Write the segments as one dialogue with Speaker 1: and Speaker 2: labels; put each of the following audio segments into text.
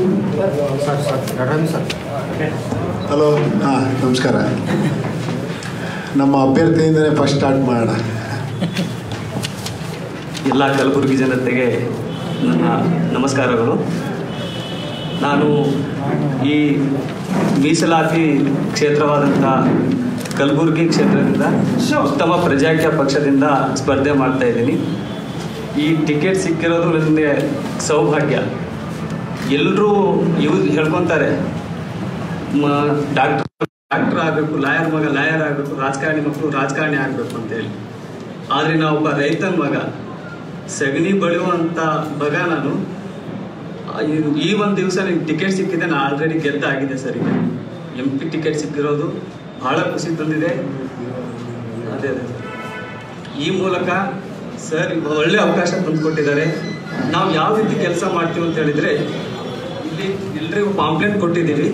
Speaker 1: Sir sir Ravi sir
Speaker 2: hello ಹಾಂ ನಮಸ್ಕಾರ ನಮ್ಮ ಅಭ್ಯರ್ಥಿಯಿಂದಲೇ ಫಸ್ಟ್ ಸ್ಟಾರ್ಟ್ ಮಾಡೋಣ
Speaker 3: ಎಲ್ಲ ಕಲಬುರಗಿ ಜನತೆಗೆ ನನ್ನ ನಮಸ್ಕಾರಗಳು ನಾನು ಈ ಮೀಸಲಾತಿ ಕ್ಷೇತ್ರವಾದಂಥ ಕಲಬುರಗಿ ಕ್ಷೇತ್ರದಿಂದ ಉತ್ತಮ ಪ್ರಜಾಕೀಯ ಪಕ್ಷದಿಂದ ಸ್ಪರ್ಧೆ ಮಾಡ್ತಾ ಇದ್ದೀನಿ ಈ ಟಿಕೆಟ್ ಸಿಕ್ಕಿರೋದು ನನಗೆ ಸೌಭಾಗ್ಯ ಎಲ್ಲರೂ ಇವ್ ಹೇಳ್ಕೊತಾರೆ ಮ ಡಾಕ್ಟರ್ ಡಾಕ್ಟರ್ ಆಗಬೇಕು ಲಾಯರ್ ಮಗ ಲಾಯರ್ ಆಗಬೇಕು ರಾಜಕಾರಣಿ ಮಕ್ಕಳು ರಾಜಕಾರಣಿ ಆಗಬೇಕು ಅಂತೇಳಿ ಆದರೆ ನಾವೊಬ್ಬ ರೈತನ ಮಗ ಸಗಣಿ ಬಳಿಯುವಂಥ ಮಗ ನಾನು ಆ, ಈ- ಈ ಒಂದು ದಿವಸ ನಿಮ್ಗೆ ಟಿಕೆಟ್ ಸಿಕ್ಕಿದೆ ನಾನು ಆಲ್ರೆಡಿ ಗೆದ್ದ ಆಗಿದೆ ಸರ್ ಈಗ ಎಂ ಪಿ ಟಿಕೆಟ್ ಸಿಕ್ಕಿರೋದು ಬಹಳ ಖುಷಿ ತಂದಿದೆ ಅದೇ ಅದೇ ಈ ಮೂಲಕ ಸರ್ ಒಳ್ಳೆ ಅವಕಾಶ ತಂದುಕೊಟ್ಟಿದ್ದಾರೆ ನಾವು ಯಾವ ರೀತಿ ಕೆಲಸ ಮಾಡ್ತೀವಿ ಅಂತ ಹೇಳಿದ್ರೆ ಇಲ್ಲಿ ಎಲ್ರಿಗೂ ಪಾಂಪ್ಲೆಟ್ ಕೊಟ್ಟಿದ್ದೀವಿ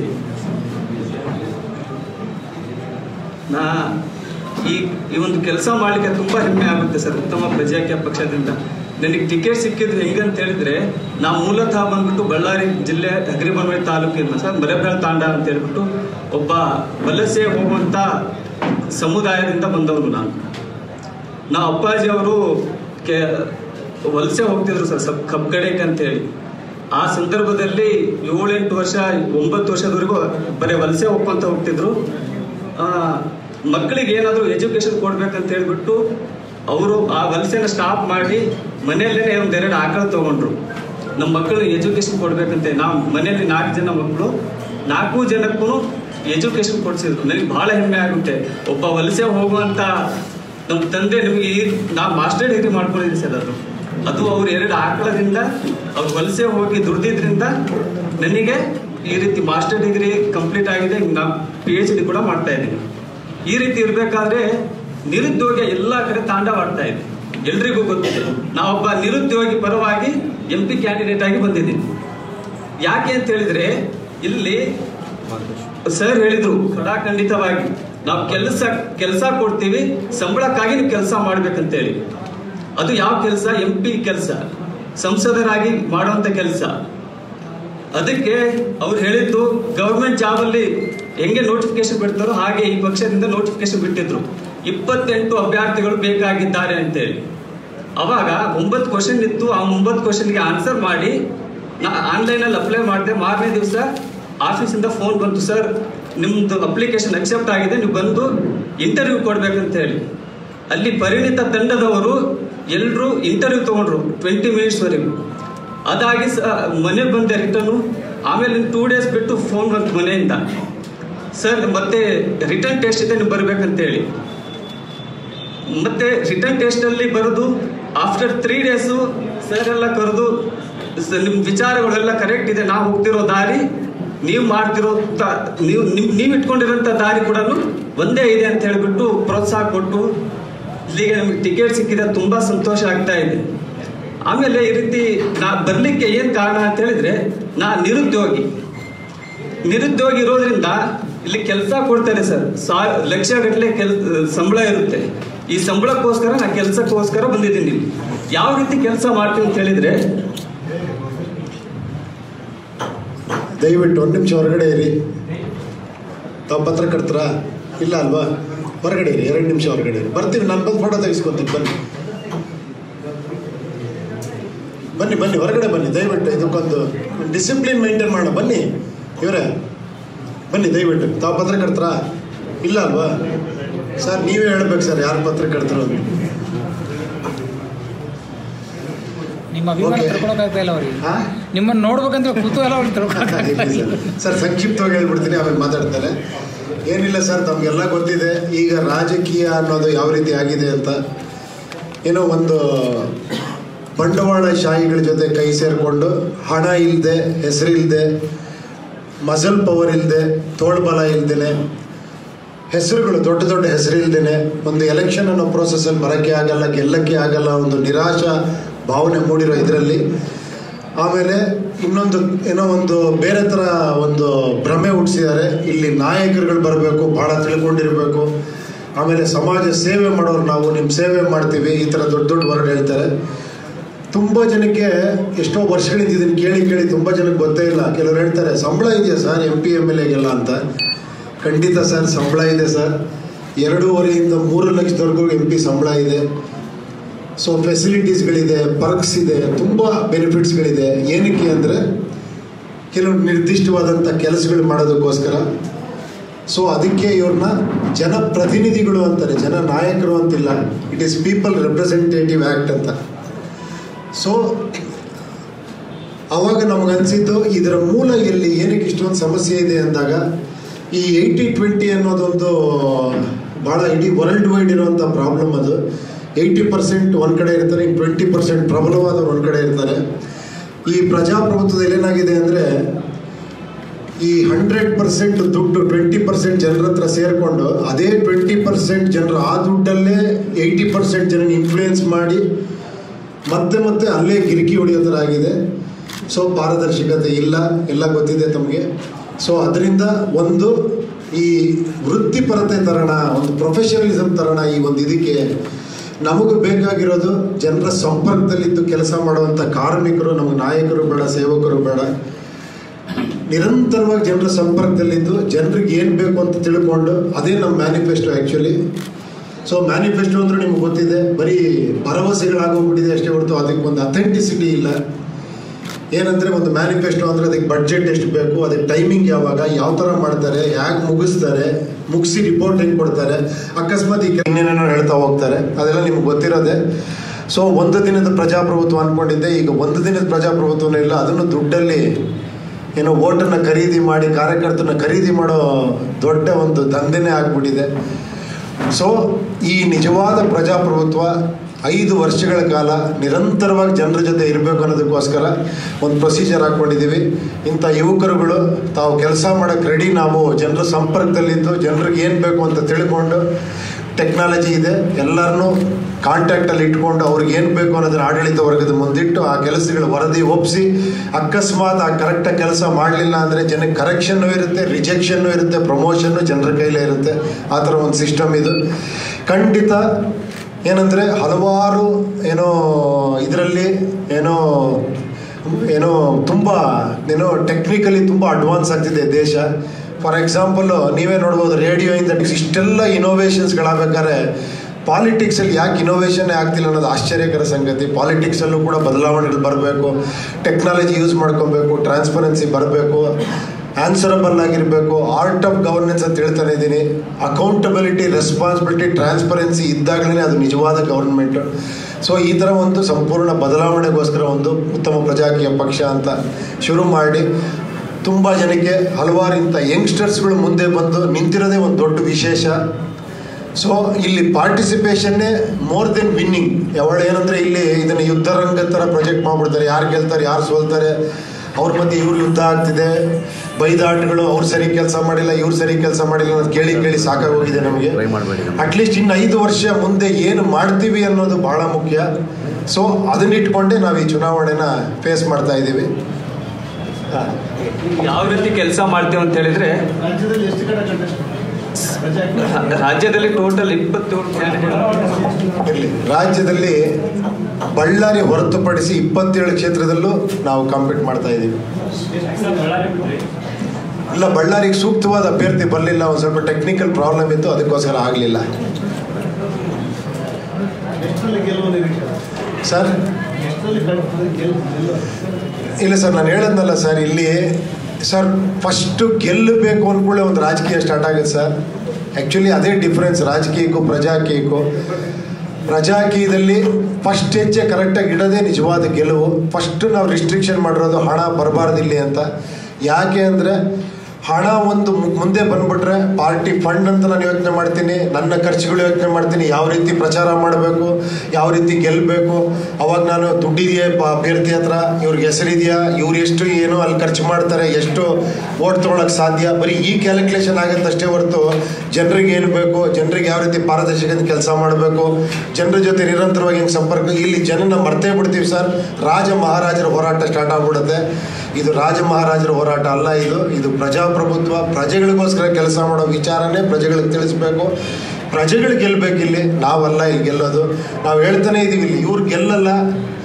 Speaker 3: ನಾ ಈ ಈ ಒಂದು ಕೆಲಸ ಮಾಡಲಿಕ್ಕೆ ತುಂಬಾ ಹೆಮ್ಮೆ ಆಗುತ್ತೆ ಸರ್ ಉತ್ತಮ ಪ್ರಜಾಕೀಯ ಪಕ್ಷದಿಂದ ನನಗೆ ಟಿಕೆಟ್ ಸಿಕ್ಕಿದ್ದು ಹೆಂಗಂತ ಹೇಳಿದ್ರೆ ನಾವು ಮೂಲತಃ ಬಂದ್ಬಿಟ್ಟು ಬಳ್ಳಾರಿ ಜಿಲ್ಲೆ ಹಗರಿಬನವಳ್ಳಿ ತಾಲೂಕಿನ ಸರ್ ಮರೆಬೇಳ ತಾಂಡ ಅಂತ ಹೇಳ್ಬಿಟ್ಟು ಒಬ್ಬ ವಲಸೆ ಹೋಗುವಂತ ಸಮುದಾಯದಿಂದ ಬಂದವನು ನಾನು ನಾವು ಅಪ್ಪಾಜಿ ಅವರು ಕೆ ವಲಸೆ ಹೋಗ್ತಿದ್ರು ಸರ್ ಸಬ್ ಕಬ್ಗಡೇಕ್ ಅಂತ ಹೇಳಿ ಆ ಸಂದರ್ಭದಲ್ಲಿ ಏಳೆಂಟು ವರ್ಷ ಒಂಬತ್ತು ವರ್ಷದವರೆಗೂ ಬರೀ ವಲಸೆ ಹೋಗ್ಕೊಂತ ಹೋಗ್ತಿದ್ರು ಆ, ಮಕ್ಕಳಿಗೆ ಏನಾದರೂ ಎಜುಕೇಶನ್ ಕೊಡ್ಬೇಕಂತ ಹೇಳ್ಬಿಟ್ಟು ಅವರು ಆ ವಲಸೆನ ಸ್ಟಾಪ್ ಮಾಡಿ ಮನೆಯಲ್ಲೇ ಒಂದೆರಡು ಆಕಳ ತಗೊಂಡ್ರು ನಮ್ಮ ಮಕ್ಕಳು ಎಜುಕೇಶನ್ ಕೊಡ್ಬೇಕಂತೆ ನಾವು ಮನೆಯಲ್ಲಿ ನಾಲ್ಕು ಜನ ಮಕ್ಕಳು ನಾಲ್ಕು ಜನಕ್ಕೂ ಎಜುಕೇಶನ್ ಕೊಡ್ಸಿದ್ರು ನನಗೆ ಬಹಳ ಹೆಮ್ಮೆ ಆಗುತ್ತೆ ಒಬ್ಬ ವಲಸೆ ಹೋಗುವಂತ ನಮ್ಮ ತಂದೆ ನಿಮಗೆ ಈ ನಾವು ಮಾಸ್ಟರ್ ಡಿಗ್ರಿ ಮಾಡ್ಕೊಂಡಿದ್ದೀವಿ ಸರ್ ಅದು ಅದು ಅವ್ರು ಎರಡು ಆಕಳದಿಂದ ಅವ್ರು ವಲಸೆ ಹೋಗಿ ದುಡ್ದಿದ್ರಿಂದ ನನಗೆ ಈ ರೀತಿ ಮಾಸ್ಟರ್ ಡಿಗ್ರಿ ಕಂಪ್ಲೀಟ್ ಆಗಿದೆ ನಾ ಪಿ ಎಚ್ ಡಿ ಕೂಡ ಮಾಡ್ತಾ ಇದ್ದೀನಿ ಈ ರೀತಿ ಇರಬೇಕಾದ್ರೆ ನಿರುದ್ಯೋಗ ಎಲ್ಲ ಕಡೆ ತಾಂಡವಾಡ್ತಾ ಇದೆ ಎಲ್ರಿಗೂ ಗೊತ್ತಿದೆ ನಾವೊಬ್ಬ ನಿರುದ್ಯೋಗಿ ಪರವಾಗಿ ಎಂ ಪಿ ಕ್ಯಾಂಡಿಡೇಟ್ ಆಗಿ ಬಂದಿದ್ದೀನಿ ಯಾಕೆ ಅಂತ ಹೇಳಿದ್ರೆ ಇಲ್ಲಿ ಸರ್ ಹೇಳಿದ್ರು ಖಡಾಖಂಡಿತವಾಗಿ ನಾವು ಕೆಲಸ ಕೆಲಸ ಕೊಡ್ತೀವಿ ಸಂಬಳಕ್ಕಾಗಿ ನೀವು ಕೆಲಸ ಮಾಡ್ಬೇಕಂತೇಳಿ ಅದು ಯಾವ ಕೆಲಸ ಎಂ ಪಿ ಕೆಲಸ ಸಂಸದರಾಗಿ ಮಾಡುವಂತ ಕೆಲಸ ಅದಕ್ಕೆ ಅವ್ರು ಹೇಳಿದ್ದು ಗವರ್ಮೆಂಟ್ ಜಾಬ್ ಅಲ್ಲಿ ಹೆಂಗೆ ನೋಟಿಫಿಕೇಶನ್ ಬಿಡ್ತಾರೋ ಹಾಗೆ ಈ ಪಕ್ಷದಿಂದ ನೋಟಿಫಿಕೇಶನ್ ಬಿಟ್ಟಿದ್ರು ಇಪ್ಪತ್ತೆಂಟು ಅಭ್ಯರ್ಥಿಗಳು ಬೇಕಾಗಿದ್ದಾರೆ ಅಂತೇಳಿ ಅವಾಗ ಒಂಬತ್ತು ಕ್ವಶನ್ ಇತ್ತು ಆ ಒಂಬತ್ತು ಕ್ವಶನ್ಗೆ ಆನ್ಸರ್ ಮಾಡಿ ನಾ ಆನ್ಲೈನಲ್ಲಿ ಅಪ್ಲೈ ಮಾಡಿದೆ ಮಾರನೇ ದಿವಸ ಆಫೀಸಿಂದ ಫೋನ್ ಬಂತು ಸರ್ ನಿಮ್ದು ಅಪ್ಲಿಕೇಶನ್ ಅಕ್ಸೆಪ್ಟ್ ಆಗಿದೆ ನೀವು ಬಂದು ಇಂಟರ್ವ್ಯೂ ಕೊಡ್ಬೇಕಂತ ಹೇಳಿ ಅಲ್ಲಿ ಪರಿಣಿತ ತಂಡದವರು ಎಲ್ಲರೂ ಇಂಟರ್ವ್ಯೂ ತಗೊಂಡ್ರು ಟ್ವೆಂಟಿ ಮಿನಿಟ್ಸ್ವರೆಗೂ ಅದಾಗಿ ಸ ಮನೆಗೆ ಬಂದೆ ರಿಟರ್ನು ಆಮೇಲೆ ಟೂ ಡೇಸ್ ಬಿಟ್ಟು ಫೋನ್ ಬಂತು ಮನೆಯಿಂದ ಸರ್ ಮತ್ತೆ ರಿಟರ್ನ್ ಟೆಸ್ಟ್ ಇದೆ ನೀವು ಬರ್ಬೇಕಂತೇಳಿ ಮತ್ತೆ ರಿಟರ್ನ್ ಟೆಸ್ಟ್ ಅಲ್ಲಿ ಬರೋದು ಆಫ್ಟರ್ ತ್ರೀ ಡೇಸು ಸರ್ ಎಲ್ಲ ಕರೆದು ನಿಮ್ಮ ವಿಚಾರಗಳೆಲ್ಲ ಕರೆಕ್ಟ್ ಇದೆ ನಾವು ಹೋಗ್ತಿರೋ ದಾರಿ ನೀವು ಮಾಡ್ತಿರೋ ತ- ನೀವು ನಿಮ್ ನೀವು ಇಟ್ಕೊಂಡಿರೋಂಥ ದಾರಿ ಕೂಡ ಒಂದೇ ಇದೆ ಅಂತ ಹೇಳ್ಬಿಟ್ಟು ಪ್ರೋತ್ಸಾಹ ಕೊಟ್ಟು ಇಲ್ಲಿಗೆ ನಮ್ಗೆ ಟಿಕೆಟ್ ಸಿಕ್ಕಿದೆ ತುಂಬಾ ಸಂತೋಷ ಆಗ್ತಾ ಇದೆ ಆಮೇಲೆ ಈ ರೀತಿ ನಾ ಬರ್ಲಿಕ್ಕೆ ಏನ್ ಕಾರಣ ಅಂತ ಹೇಳಿದ್ರೆ ನಾ ನಿರುದ್ಯೋಗಿ ನಿರುದ್ಯೋಗಿ ಇರೋದ್ರಿಂದ ಇಲ್ಲಿ ಕೆಲಸ ಕೊಡ್ತಾರೆ ಸರ್ ಸಾ ಲಕ್ಷ ಗಟ್ಟಲೆ ಕೆಲ್ ಸಂಬಳ ಇರುತ್ತೆ ಈ ಸಂಬಳಕ್ಕೋಸ್ಕರ ನಾ ಕೆಲಸಕ್ಕೋಸ್ಕರ ಬಂದಿದ್ದೀನಿ ಇಲ್ಲಿ ಯಾವ ರೀತಿ ಕೆಲಸ ಮಾಡ್ತೀನಿ ಅಂತ ಹೇಳಿದ್ರೆ
Speaker 2: ದಯವಿಟ್ಟು ಒಂದು ನಿಮಿಷ ಹೊರಗಡೆ ಇರಿ ತಾವು ಪತ್ರಕರ್ತರ ಇಲ್ಲ ಅಲ್ವಾ ಹೊರಗಡೆ ಇರಿ ಎರಡು ನಿಮಿಷ ಹೊರಗಡೆ ಇರಿ ಬರ್ತೀವಿ ನಾನು ಬಂದು ಫೋಟೋ ತೆಗೆಸ್ಕೊತೀನಿ ಬನ್ನಿ ಬನ್ನಿ ಬನ್ನಿ ಹೊರಗಡೆ ಬನ್ನಿ ದಯವಿಟ್ಟು ಇದಕ್ಕೊಂದು ಡಿಸಿಪ್ಲಿನ್ ಮೇಂಟೈನ್ ಮಾಡೋಣ ಬನ್ನಿ ಇವರೇ ಬನ್ನಿ ದಯವಿಟ್ಟು ತಾವು ಪತ್ರಕರ್ತರ ಇಲ್ಲ ಅಲ್ವಾ ಸರ್ ನೀವೇ ಹೇಳ್ಬೇಕು ಸರ್ ಯಾರು ಪತ್ರಕರ್ತರು ಅಂತ
Speaker 4: ನಿಮ್ಮ ಅಭಿಮಾನ
Speaker 2: Okay.
Speaker 4: ತಿಳ್ಕೊಳಕ್ಕಾಗ್ತಾ ಇಲ್ಲ ಅವ್ರಿಗೆ
Speaker 2: ಹಾಂ
Speaker 4: ನಿಮ್ಮನ್ನ ನೋಡ್ಬೇಕಂತ ಕುತೂಹಲ ಅವ್ರಿಗೆ ತಿಳ್ಕೊಳಕ್ಕಾಗ್ತಾ ಇಲ್ಲ
Speaker 2: ಸರ್ ಸಂಕ್ಷಿಪ್ತವಾಗಿ ಹೇಳ್ಬಿಡ್ತೀನಿ ಆಮೇಲೆ ಮಾತಾಡ್ತಾರೆ ಏನಿಲ್ಲ ಸರ್ ತಮಗೆಲ್ಲ ಗೊತ್ತಿದೆ ಈಗ ರಾಜಕೀಯ ಅನ್ನೋದು ಯಾವ ರೀತಿ ಆಗಿದೆ ಅಂತ ಏನೋ ಒಂದು ಬಂಡವಾಳ ಶಾಹಿಗಳ ಜೊತೆ ಕೈ ಸೇರಿಕೊಂಡು ಹಣ ಇಲ್ಲದೆ ಹೆಸರಿಲ್ಲದೆ ಮಸಲ್ ಪವರ್ ಇಲ್ಲದೆ ತೋಳ್ಬಲ ಇಲ್ದೇನೆ ಹೆಸರುಗಳು ದೊಡ್ಡ ದೊಡ್ಡ ಹೆಸರಿಲ್ದೇನೆ ಒಂದು ಎಲೆಕ್ಷನ್ ಅನ್ನೋ ಪ್ರೋಸೆಸ್ಸಲ್ಲಿ ಬರೋಕ್ಕೆ ಆಗಲ್ಲ ಗೆಲ್ಲಕ್ಕೆ ಆಗಲ್ಲ ಒಂದು ನಿರಾಶಾ ಭಾವನೆ ಮೂಡಿರೋ ಇದರಲ್ಲಿ ಆಮೇಲೆ ಇನ್ನೊಂದು ಏನೋ ಒಂದು ಬೇರೆ ಥರ ಒಂದು ಭ್ರಮೆ ಹುಟ್ಟಿಸಿದ್ದಾರೆ ಇಲ್ಲಿ ನಾಯಕರುಗಳು ಬರಬೇಕು ಭಾಳ ತಿಳ್ಕೊಂಡಿರಬೇಕು ಆಮೇಲೆ ಸಮಾಜ ಸೇವೆ ಮಾಡೋರು ನಾವು ನಿಮ್ಮ ಸೇವೆ ಮಾಡ್ತೀವಿ ಈ ಥರ ದೊಡ್ಡ ದೊಡ್ಡ ವರ್ಡ್ ಹೇಳ್ತಾರೆ ತುಂಬ ಜನಕ್ಕೆ ಎಷ್ಟೋ ವರ್ಷಗಳಿಂದ ಇದನ್ನು ಕೇಳಿ ಕೇಳಿ ತುಂಬ ಜನಕ್ಕೆ ಗೊತ್ತೇ ಇಲ್ಲ ಕೆಲವ್ರು ಹೇಳ್ತಾರೆ ಸಂಬಳ ಇದೆಯಾ sir M P M L ಎಗೆಲ್ಲ ಅಂತ ಖಂಡಿತ ಸರ್ ಸಂಬಳ ಇದೆ ಸರ್ ಎರಡೂವರೆಯಿಂದ ಮೂರು ಲಕ್ಷದವರೆಗೂ ಎಂ ಪಿ ಸಂಬಳ ಇದೆ ಸೊ ಫೆಸಿಲಿಟೀಸ್ಗಳಿದೆ ಪರ್ಕ್ಸ್ ಇದೆ ತುಂಬ ಬೆನಿಫಿಟ್ಸ್ಗಳಿದೆ ಏನಕ್ಕೆ ಅಂದರೆ ಕೆಲವು ನಿರ್ದಿಷ್ಟವಾದಂಥ ಕೆಲಸಗಳು ಮಾಡೋದಕ್ಕೋಸ್ಕರ ಸೊ ಅದಕ್ಕೆ ಇವ್ರನ್ನ ಜನಪ್ರತಿನಿಧಿಗಳು ಅಂತಾರೆ ಜನ ನಾಯಕರು ಅಂತಿಲ್ಲ it is people representative act ಅಂತ ಸೊ ಅವಾಗ ನಮಗನ್ಸಿದ್ದು ಇದರ ಮೂಲ ಎಲ್ಲಿ ಏನಕ್ಕೆ ಇಷ್ಟೊಂದು ಸಮಸ್ಯೆ ಇದೆ ಅಂದಾಗ ಈ ಏಯ್ಟಿ ಟ್ವೆಂಟಿ ಅನ್ನೋದೊಂದು ಭಾಳ ಇಡೀ ವರ್ಲ್ಡ್ ವೈಡ್ ಇರುವಂಥ ಪ್ರಾಬ್ಲಮ್ ಅದು ಏಯ್ಟಿ ಪರ್ಸೆಂಟ್ ಒಂದು ಕಡೆ ಇರ್ತಾರೆ ಇನ್ನು ಟ್ವೆಂಟಿ ಪರ್ಸೆಂಟ್ ಪ್ರಬಲವಾದವ್ರು ಒಂದು ಕಡೆ ಇರ್ತಾರೆ ಈ ಪ್ರಜಾಪ್ರಭುತ್ವದಲ್ಲಿ ಏನಾಗಿದೆ ಅಂದರೆ ಈ ಹಂಡ್ರೆಡ್ ಪರ್ಸೆಂಟ್ ದುಡ್ಡು ಟ್ವೆಂಟಿ ಪರ್ಸೆಂಟ್ ಜನರ ಹತ್ರ ಸೇರಿಕೊಂಡು ಅದೇ ಟ್ವೆಂಟಿ ಪರ್ಸೆಂಟ್ ಜನರು ಆ ದುಡ್ಡಲ್ಲೇ ಏಯ್ಟಿ ಪರ್ಸೆಂಟ್ ಜನ ಇನ್ಫ್ಲೂಯೆನ್ಸ್ ಮಾಡಿ ಮತ್ತೆ ಮತ್ತೆ ಅಲ್ಲೇ ಗಿರಿಕಿ ಹೊಡೆಯೋ ಥರ ಆಗಿದೆ ಸೊ ಪಾರದರ್ಶಕತೆ ಇಲ್ಲ ಎಲ್ಲ ಗೊತ್ತಿದೆ ತಮಗೆ ಸೊ ಅದರಿಂದ ಒಂದು ಈ ವೃತ್ತಿಪರತೆ ತರೋಣ ಒಂದು ಪ್ರೊಫೆಷನಲಿಸಮ್ ತರೋಣ ಈ ಒಂದು ಇದಕ್ಕೆ ನಮಗೆ ಬೇಕಾಗಿರೋದು ಜನರ ಸಂಪರ್ಕದಲ್ಲಿದ್ದು ಕೆಲಸ ಮಾಡುವಂಥ ಕಾರ್ಮಿಕರು ನಮಗೆ ನಾಯಕರು ಬೇಡ ಸೇವಕರು ಬೇಡ ನಿರಂತರವಾಗಿ ಜನರ ಸಂಪರ್ಕದಲ್ಲಿದ್ದು ಜನರಿಗೆ ಏನು ಬೇಕು ಅಂತ ತಿಳ್ಕೊಂಡು ಅದೇ ನಮ್ಮ ಮ್ಯಾನಿಫೆಸ್ಟೋ ಆ್ಯಕ್ಚುಲಿ ಸೊ ಮ್ಯಾನಿಫೆಸ್ಟೋ ಅಂದ್ರೆ ನಿಮ್ಗೆ ಗೊತ್ತಿದೆ ಬರೀ ಭರವಸೆಗಳಾಗೋಗ್ಬಿಟ್ಟಿದೆ ಅಷ್ಟೇ ಹೊರತು ಅದಕ್ಕೆ ಒಂದು ಅಥೆಂಟಿಸಿಟಿ ಇಲ್ಲ ಏನಂದರೆ ಒಂದು ಮ್ಯಾನಿಫೆಸ್ಟೋ ಅಂದರೆ ಅದಕ್ಕೆ ಬಡ್ಜೆಟ್ ಎಷ್ಟು ಬೇಕು ಅದಕ್ಕೆ ಟೈಮಿಂಗ್ ಯಾವಾಗ ಯಾವ ಥರ ಮಾಡ್ತಾರೆ ಹೇಗೆ ಮುಗಿಸ್ತಾರೆ ಮುಗಿಸಿ ರಿಪೋರ್ಟ್ ಹೆಂಗೆ ಕೊಡ್ತಾರೆ ಅಕಸ್ಮಾತ್ ಈ ಇನ್ನೇನೇನೋ ಹೇಳ್ತಾ ಹೋಗ್ತಾರೆ ಅದೆಲ್ಲ ನಿಮ್ಗೆ ಗೊತ್ತಿರೋದೆ ಸೊ ಒಂದು ದಿನದ ಪ್ರಜಾಪ್ರಭುತ್ವ ಅಂದ್ಕೊಂಡಿದ್ದೆ ಈಗ ಒಂದು ದಿನದ ಪ್ರಜಾಪ್ರಭುತ್ವನೂ ಇಲ್ಲ ಅದನ್ನು ದುಡ್ಡಲ್ಲಿ ಏನೋ ಓಟನ್ನು ಖರೀದಿ ಮಾಡಿ ಕಾರ್ಯಕರ್ತನ ಖರೀದಿ ಮಾಡೋ ದೊಡ್ಡ ಒಂದು ದಂಧೆನೇ ಆಗ್ಬಿಟ್ಟಿದೆ ಸೊ ಈ ನಿಜವಾದ ಪ್ರಜಾಪ್ರಭುತ್ವ ಐದು ವರ್ಷಗಳ ಕಾಲ ನಿರಂತರವಾಗಿ ಜನರ ಜೊತೆ ಇರಬೇಕು ಅನ್ನೋದಕ್ಕೋಸ್ಕರ ಒಂದು ಪ್ರೊಸೀಜರ್ ಹಾಕ್ಕೊಂಡಿದ್ದೀವಿ ಇಂಥ ಯುವಕರುಗಳು ತಾವು ಕೆಲಸ ಮಾಡೋಕ್ಕೆ ರೆಡಿ ನಾವು ಜನರ ಸಂಪರ್ಕದಲ್ಲಿದ್ದು ಜನರಿಗೆ ಏನು ಬೇಕು ಅಂತ ತಿಳ್ಕೊಂಡು ಟೆಕ್ನಾಲಜಿ ಇದೆ ಎಲ್ಲರನ್ನೂ ಕಾಂಟ್ಯಾಕ್ಟಲ್ಲಿ ಇಟ್ಕೊಂಡು ಅವ್ರಿಗೆ ಏನು ಬೇಕು ಅನ್ನೋದನ್ನ ಆಡಳಿತ ವರ್ಗದ ಮುಂದಿಟ್ಟು ಆ ಕೆಲಸಗಳ ವರದಿ ಒಪ್ಪಿಸಿ ಅಕಸ್ಮಾತ್ ಆ ಕರೆಕ್ಟಾಗಿ ಕೆಲಸ ಮಾಡಲಿಲ್ಲ ಅಂದರೆ ಜನಕ್ಕೆ ಕರೆಕ್ಷನ್ನು ಇರುತ್ತೆ ರಿಜೆಕ್ಷನ್ನು ಇರುತ್ತೆ ಪ್ರಮೋಷನ್ನು ಜನರ ಕೈಲೇ ಇರುತ್ತೆ ಆ ಥರ ಒಂದು ಸಿಸ್ಟಮ್ ಇದು ಖಂಡಿತ ಏನಂದರೆ ಹಲವಾರು ಏನೋ ಇದರಲ್ಲಿ ಏನೋ ಏನೋ ತುಂಬ ಏನೋ ಟೆಕ್ನಿಕಲಿ ತುಂಬ ಅಡ್ವಾನ್ಸ್ ಆಗ್ತಿದೆ ದೇಶ ಫಾರ್ ಎಕ್ಸಾಂಪಲ್ ನೀವೇ ನೋಡ್ಬೋದು ರೇಡಿಯೋಯಿಂದ ಇಷ್ಟೆಲ್ಲ ಇನೋವೇಷನ್ಸ್ಗಳಾಗಬೇಕಾದ್ರೆ ಪಾಲಿಟಿಕ್ಸಲ್ಲಿ ಯಾಕೆ ಇನೋವೇಷನ್ ಆಗ್ತಿಲ್ಲ ಅನ್ನೋದು ಆಶ್ಚರ್ಯಕರ ಸಂಗತಿ ಪಾಲಿಟಿಕ್ಸಲ್ಲೂ ಕೂಡ ಬದಲಾವಣೆಗಳು ಬರಬೇಕು ಟೆಕ್ನಾಲಜಿ ಯೂಸ್ ಮಾಡ್ಕೊಬೇಕು ಟ್ರಾನ್ಸ್ಪರೆನ್ಸಿ ಬರಬೇಕು ಆನ್ಸರಬಲ್ ಆಗಿರಬೇಕು ಆರ್ಟ್ ಆಫ್ ಗವರ್ನೆನ್ಸ್ ಅಂತ ಹೇಳ್ತಾನೆ ಇದ್ದೀನಿ ಅಕೌಂಟಬಿಲಿಟಿ ರೆಸ್ಪಾನ್ಸಿಬಿಲಿಟಿ ಟ್ರಾನ್ಸ್ಪರೆನ್ಸಿ ಇದ್ದಾಗಲೇ ಅದು ನಿಜವಾದ ಗವರ್ಮೆಂಟು ಸೊ ಈ ಥರ ಒಂದು ಸಂಪೂರ್ಣ ಬದಲಾವಣೆಗೋಸ್ಕರ ಒಂದು ಉತ್ತಮ ಪ್ರಜಾಕೀಯ ಪಕ್ಷ ಅಂತ ಶುರು ಮಾಡಿ ತುಂಬ ಜನಕ್ಕೆ ಹಲವಾರು ಇಂಥ ಯಂಗ್ಸ್ಟರ್ಸ್ಗಳು ಮುಂದೆ ಬಂದು ನಿಂತಿರೋದೇ ಒಂದು ದೊಡ್ಡ ವಿಶೇಷ ಸೊ ಇಲ್ಲಿ ಪಾರ್ಟಿಸಿಪೇಷನ್ನೇ ಮೋರ್ ದೆನ್ ವಿನ್ನಿಂಗ್ ಯಾವಳು ಏನಂದರೆ ಇಲ್ಲಿ ಇದನ್ನು ಯುದ್ಧ ರಂಗದ ಥರ ಪ್ರೊಜೆಕ್ಟ್ ಮಾಡ್ಬಿಡ್ತಾರೆ ಯಾರು ಗೆಲ್ತಾರೆ ಯಾರು ಸೋಲ್ತಾರೆ ಅವ್ರ ಮಧ್ಯೆ ಇವ್ರು ಯುದ್ಧ ಆಗ್ತಿದೆ ಬೈದಾಟಗಳು ಅವ್ರು ಸರಿ ಕೆಲಸ ಮಾಡಿಲ್ಲ ಇವ್ರು ಸರಿ ಕೆಲಸ ಮಾಡಿಲ್ಲ ಅನ್ನೋದು ಕೇಳಿ ಕೇಳಿ ಸಾಕಾಗೋಗಿದೆ ನಮಗೆ
Speaker 5: Try ಮಾಡ್ಬೇಡಿ ನಮ್ಗೆ.
Speaker 2: ಅಟ್ಲೀಸ್ಟ್ ಇನ್ನು ಐದು ವರ್ಷ ಮುಂದೆ ಏನು ಮಾಡ್ತೀವಿ ಅನ್ನೋದು ಬಹಳ ಮುಖ್ಯ ಸೊ ಅದನ್ನಿಟ್ಕೊಂಡೇ ನಾವು ಈ ಚುನಾವಣೆನ ಫೇಸ್ ಮಾಡ್ತಾ ಇದ್ದೀವಿ ಹಾಂ
Speaker 3: ಯಾವ ರೀತಿ ಕೆಲಸ ಮಾಡ್ತೀವಿ ಅಂತ ಹೇಳಿದ್ರೆ
Speaker 2: ರಾಜ್ಯದಲ್ಲಿ ಎಷ್ಟು ಕಡೆ
Speaker 3: ರಾಜ್ಯದಲ್ಲಿ ಟೋಟಲ್ ಇಪ್ಪತ್ತೇಳು ಕ್ಯಾಂಡಿಡೇಟ್
Speaker 2: ಇರಲಿ ರಾಜ್ಯದಲ್ಲಿ ಬಳ್ಳಾರಿ ಹೊರತುಪಡಿಸಿ ಇಪ್ಪತ್ತೇಳು ಕ್ಷೇತ್ರದಲ್ಲೂ ನಾವು ಕಾಂಪೀಟ್ ಮಾಡ್ತಾ ಇದ್ದೀವಿ ಇಲ್ಲ ಬಳ್ಳಾರಿಗೆ ಸೂಕ್ತವಾದ ಅಭ್ಯರ್ಥಿ ಬರಲಿಲ್ಲ ಒಂದು ಸ್ವಲ್ಪ ಟೆಕ್ನಿಕಲ್ ಪ್ರಾಬ್ಲಮ್ ಇತ್ತು ಅದಕ್ಕೋಸ್ಕರ ಆಗಲಿಲ್ಲ ಸರ್ ಇಲ್ಲ ಸರ್ ನಾನು ಹೇಳದ್ನಲ್ಲ ಸರ್ ಇಲ್ಲಿ ಸರ್ ಫಸ್ಟು ಗೆಲ್ಲಬೇಕು ಅಂದ್ಕೊಳ್ಳೆ ಒಂದು ರಾಜಕೀಯ ಸ್ಟಾರ್ಟ್ ಆಗುತ್ತೆ ಸರ್ ಆ್ಯಕ್ಚುಲಿ ಅದೇ ಡಿಫ್ರೆನ್ಸ್ ರಾಜಕೀಯಕ್ಕೂ ಪ್ರಜಾಕೀಯಕ್ಕೂ ಪ್ರಜಾಕೀಯದಲ್ಲಿ ಫಸ್ಟ್ ಹೆಜ್ಜೆ ಕರೆಕ್ಟಾಗಿ ಇಡೋದೇ ನಿಜವಾದ ಗೆಲುವು ಫಸ್ಟ್ ನಾವು ರಿಸ್ಟ್ರಿಕ್ಷನ್ ಮಾಡಿರೋದು ಹಣ ಬರಬಾರ್ದು ಇಲ್ಲಿ ಅಂತ ಯಾಕೆ ಅಂದರೆ ಹಣ ಒಂದು ಮು- ಮುಂದೆ ಬಂದ್ಬಿಟ್ರೆ ಪಾರ್ಟಿ ಫಂಡ್ ಅಂತ ನಾನು ಯೋಚನೆ ಮಾಡ್ತೀನಿ ನನ್ನ ಖರ್ಚುಗಳು ಯೋಚನೆ ಮಾಡ್ತೀನಿ ಯಾವ ರೀತಿ ಪ್ರಚಾರ ಮಾಡಬೇಕು ಯಾವ ರೀತಿ ಗೆಲ್ಲಬೇಕು ಅವಾಗ ನಾನು ದುಡ್ಡಿದೆಯಾ ಪ ಅಭ್ಯರ್ಥಿ ಹತ್ರ ಇವ್ರಿಗೆ ಹೆಸರಿದೆಯಾ ಇವ್ರು ಎಷ್ಟು ಏನು ಅಲ್ಲಿ ಖರ್ಚು ಮಾಡ್ತಾರೆ ಎಷ್ಟು ಓಟ್ ತೊಗೊಳಕ್ಕೆ ಸಾಧ್ಯ ಬರೀ ಈ ಕ್ಯಾಲ್ಕುಲೇಷನ್ ಆಗುತ್ತೆ ಅಷ್ಟೇ ಹೊರತು ಜನರಿಗೆ ಏನು ಬೇಕು ಜನರಿಗೆ ಯಾವ ರೀತಿ ಪಾರದರ್ಶಕತೆ ಕೆಲಸ ಮಾಡಬೇಕು ಜನರ ಜೊತೆ ನಿರಂತರವಾಗಿ ಹೆಂಗೆ ಸಂಪರ್ಕ ಇಲ್ಲಿ ಜನನ ಮರ್ತೇ ಬಿಡ್ತೀವಿ ಸರ್ ರಾಜ ಮಹಾರಾಜರ ಹೋರಾಟ ಸ್ಟಾರ್ಟ್ ಆಗ್ಬಿಡುತ್ತೆ ಇದು ರಾಜ ಮಹಾರಾಜರ ಹೋರಾಟ ಅಲ್ಲ ಇದು ಇದು ಪ್ರಜಾಪ್ರಭುತ್ವ ಪ್ರಜೆಗಳಿಗೋಸ್ಕರ ಕೆಲಸ ಮಾಡೋ ವಿಚಾರನೇ ಪ್ರಜೆಗಳಿಗೆ ತಿಳಿಸ್ಬೇಕು ಪ್ರಜೆಗಳು ಗೆಲ್ಲಬೇಕು ಇಲ್ಲಿ ನಾವಲ್ಲ ಇಲ್ಲಿ ಗೆಲ್ಲೋದು ನಾವು ಹೇಳ್ತಾನೆ ಇದೀವಿ ಇಲ್ಲಿ ಇವ್ರು ಗೆಲ್ಲಲ್ಲ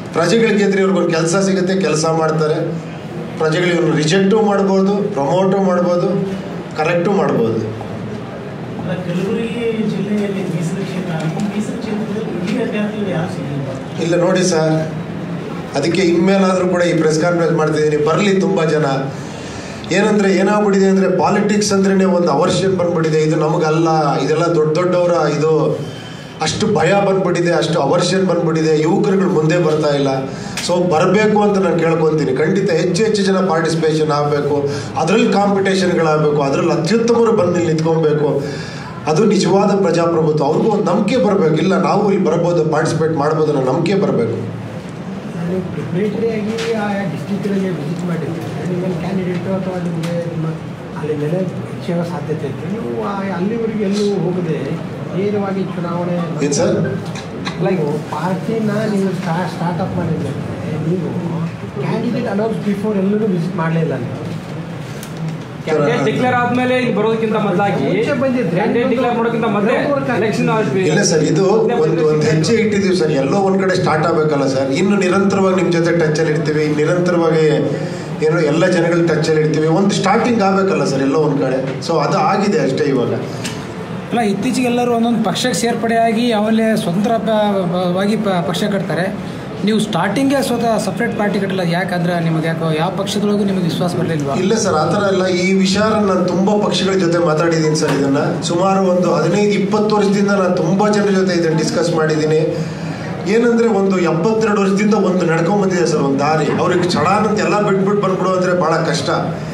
Speaker 2: ಪ್ರಜೆಗಳಿಗೆ ಎದುರು ಇವ್ರಿಗೊಂದು ಕೆಲಸ ಸಿಗುತ್ತೆ ಕೆಲಸ ಮಾಡ್ತಾರೆ ಪ್ರಜೆಗಳು ಇವ್ರನ್ನ ರಿಜೆಕ್ಟು ಮಾಡ್ಬೋದು ಪ್ರಮೋಟು ಮಾಡ್ಬೋದು ಕರೆಕ್ಟು ಮಾಡ್ಬೋದು
Speaker 5: ಅಲ್ಲ, ಕಲಬುರಗಿ ಜಿಲ್ಲೆಯಲ್ಲಿ ಮೀಸಲು ಕ್ಷೇತ್ರ ಈ ಮೀಸಲು ಕ್ಷೇತ್ರದಲ್ಲಿ ಹಿರಿಯ ಅಭ್ಯರ್ಥಿಗಳು ಯಾರು ಸಿಗಲಿಲ್ಲ
Speaker 2: ಇಲ್ಲ ನೋಡಿ ಸರ್ ಅದಕ್ಕೆ ಇನ್ಮೇಲಾದರೂ ಕೂಡ ಈ ಪ್ರೆಸ್ ಕಾನ್ಫರೆನ್ಸ್ ಮಾಡ್ತಿದ್ದೀನಿ ಬರಲಿ ತುಂಬ ಜನ ಏನಂದ್ರೆ ಏನಾಗ್ಬಿಟ್ಟಿದೆ ಅಂದರೆ ಪಾಲಿಟಿಕ್ಸ್ ಅಂದ್ರೇ ಒಂದು ಅವರ್ಷನ್ ಬಂದ್ಬಿಟ್ಟಿದೆ ಇದು ನಮಗಲ್ಲ ಇದೆಲ್ಲ ದೊಡ್ಡ ದೊಡ್ಡವರ ಇದು ಅಷ್ಟು ಭಯ ಬಂದ್ಬಿಟ್ಟಿದೆ ಅಷ್ಟು ಅವರ್ಷನ್ ಬಂದ್ಬಿಟ್ಟಿದೆ ಯುವಕರುಗಳು ಮುಂದೆ ಬರ್ತಾ ಇಲ್ಲ ಸೊ ಬರಬೇಕು ಅಂತ ನಾನು ಕೇಳ್ಕೊತೀನಿ ಖಂಡಿತ ಹೆಚ್ಚು ಹೆಚ್ಚು ಜನ ಪಾರ್ಟಿಸಿಪೇಷನ್ ಆಗಬೇಕು ಅದರಲ್ಲಿ ಕಾಂಪಿಟೇಷನ್ಗಳಾಗಬೇಕು ಅದರಲ್ಲಿ ಅತ್ಯುತ್ತಮರು ಬಂದು ಇಲ್ಲಿ ನಿಂತ್ಕೊಬೇಕು ಅದು ನಿಜವಾದ ಪ್ರಜಾಪ್ರಭುತ್ವ ಅವ್ರಿಗೂ ಒಂದು ನಂಬಿಕೆ ಬರಬೇಕು ಇಲ್ಲ ನಾವು ಇಲ್ಲಿ ಬರ್ಬೋದು ಪಾರ್ಟಿಸಿಪೇಟ್ ಮಾಡ್ಬೋದು ಅನ್ನೋ ನಂಬಿಕೆ ಬರಬೇಕು
Speaker 1: ನೀವು ಪ್ರಿಪ್ರೇಟರಿ ಆಗಿ ಆಯಾ ಡಿಸ್ಟಿಕ್ಗಳಿಗೆ ವಿಸಿಟ್ ಮಾಡಿದ್ರೆ ನಿಮ್ಮಲ್ಲಿ ಕ್ಯಾಂಡಿಡೇಟು ಅಥವಾ ನಿಮಗೆ ನಿಮ್ಮ ಅಲ್ಲಿ ನೆಲೆ ಹೆಚ್ಚಾಗೋ ಸಾಧ್ಯತೆ ಇತ್ತು ನೀವು ಆ- ಅಲ್ಲಿವರೆಗೆ ಎಲ್ಲೂ ಹೋಗದೆ ನೇರವಾಗಿ ಚುನಾವಣೆ
Speaker 2: ಏನ್ ಸರ್?
Speaker 1: ಲೈಕ್ ಪಾರ್ಟಿನ ನೀವು ಸ್ಟಾರ್ಟ್ಅಪ್ ಮಾಡಿದ್ರೆ ನೀವು ಕ್ಯಾಂಡಿಡೇಟ್ ಅನೌನ್ಸ್ ಬಿಫೋರ್ ಎಲ್ಲರೂ ವಿಸಿಟ್ ಮಾಡಲಿಲ್ಲ ನೀವು
Speaker 6: ಕ್ಯಾಂಡಿಡೇಟ್ ಡಿಕ್ಲೇರ್ ಆದ್ಮೇಲೆ ಇಲ್ಲಿ ಬರೋದಕ್ಕಿಂತ ಮೊದಲಾಗಿ
Speaker 1: ಮುಂಚೆ ಬಂದಿದ್ರೆ
Speaker 6: ಕ್ಯಾಂಡಿಡೇಟ್ ಡಿಕ್ಲೇರ್ ಮಾಡೋಕ್ಕಿಂತ ಮೊದಲೇ ಎಲೆಕ್ಷನ್
Speaker 2: ಇಲ್ಲ ಸರ್ ಇದು ಒಂದು ಒಂದು ಹೆಜ್ಜೆ ಇಟ್ಟಿದ್ದೀವಿ ಸರ್ ಎಲ್ಲೋ ಒಂದ್ ಕಡೆ ಸ್ಟಾರ್ಟ್ ಆಗಬೇಕಲ್ಲ ಸರ್ ಇನ್ನು ನಿರಂತರವಾಗಿ ನಿಮ್ಮ ಜೊತೆ ಟಚಲ್ಲಿ ಇರ್ತೀವಿ ಇನ್ನು ನಿರಂತರವಾಗಿ ಏನೋ ಎಲ್ಲ ಜನಗಳ ಟಚಲ್ಲಿ ಇರ್ತೀವಿ ಒಂದು ಸ್ಟಾರ್ಟಿಂಗ್ ಆಗಬೇಕಲ್ಲ ಸರ್ ಎಲ್ಲೋ ಒಂದು ಕಡೆ ಸೊ ಅದು ಆಗಿದೆ ಅಷ್ಟೇ ಇವಾಗ
Speaker 4: ಅಲ್ಲ ಇತ್ತೀಚೆಗೆ ಎಲ್ಲರೂ ಒಂದೊಂದು ಪಕ್ಷಕ್ಕೆ ಸೇರ್ಪಡೆಯಾಗಿ ಆಮೇಲೆ ಸ್ವತಂತ್ರವಾಗಿ ಪ- ಪಕ್ಷ ಕಟ್ತಾರೆ ನೀವು ಸ್ಟಾರ್ಟಿಂಗೇ ಸ್ವತಃ ಸಪ್ರೇಟ್ ಪಾರ್ಟಿ ಕಟ್ಟಲ್ಲ ಯಾಕಂದ್ರೆ ನಿಮಗೆ ಯಾಕೋ ಯಾವ ಪಕ್ಷದೊಳಗೂ ನಿಮಗೆ ವಿಶ್ವಾಸ ಬರಲಿಲ್ವಾ
Speaker 2: ಇಲ್ಲ ಸರ್ ಆ ಥರ ಎಲ್ಲ ಈ ವಿಚಾರ ನಾನು ತುಂಬ ಪಕ್ಷಗಳ ಜೊತೆ ಮಾತಾಡಿದ್ದೀನಿ ಸರ್ ಇದನ್ನ ಸುಮಾರು ಒಂದು ಹದಿನೈದು ಇಪ್ಪತ್ತು ವರ್ಷದಿಂದ ನಾನು ತುಂಬ ಜನರ ಜೊತೆ ಇದನ್ನು ಡಿಸ್ಕಸ್ ಮಾಡಿದ್ದೀನಿ ಏನಂದ್ರೆ ಒಂದು ಎಪ್ಪತ್ತೆರಡು ವರ್ಷದಿಂದ ಒಂದು ನಡ್ಕೊಂಡ್ ಬಂದಿದೆ ಸರ್ ಒಂದು ದಾರಿ ಅವ್ರಿಗೆ ಚಡಾನ್ ಅಂತ ಎಲ್ಲ ಬಿಟ್ಬಿಟ್ಟು ಬಂದ್ಬಿಡು ಅಂದ್ರೆ ಭಾಳ ಕಷ್ಟ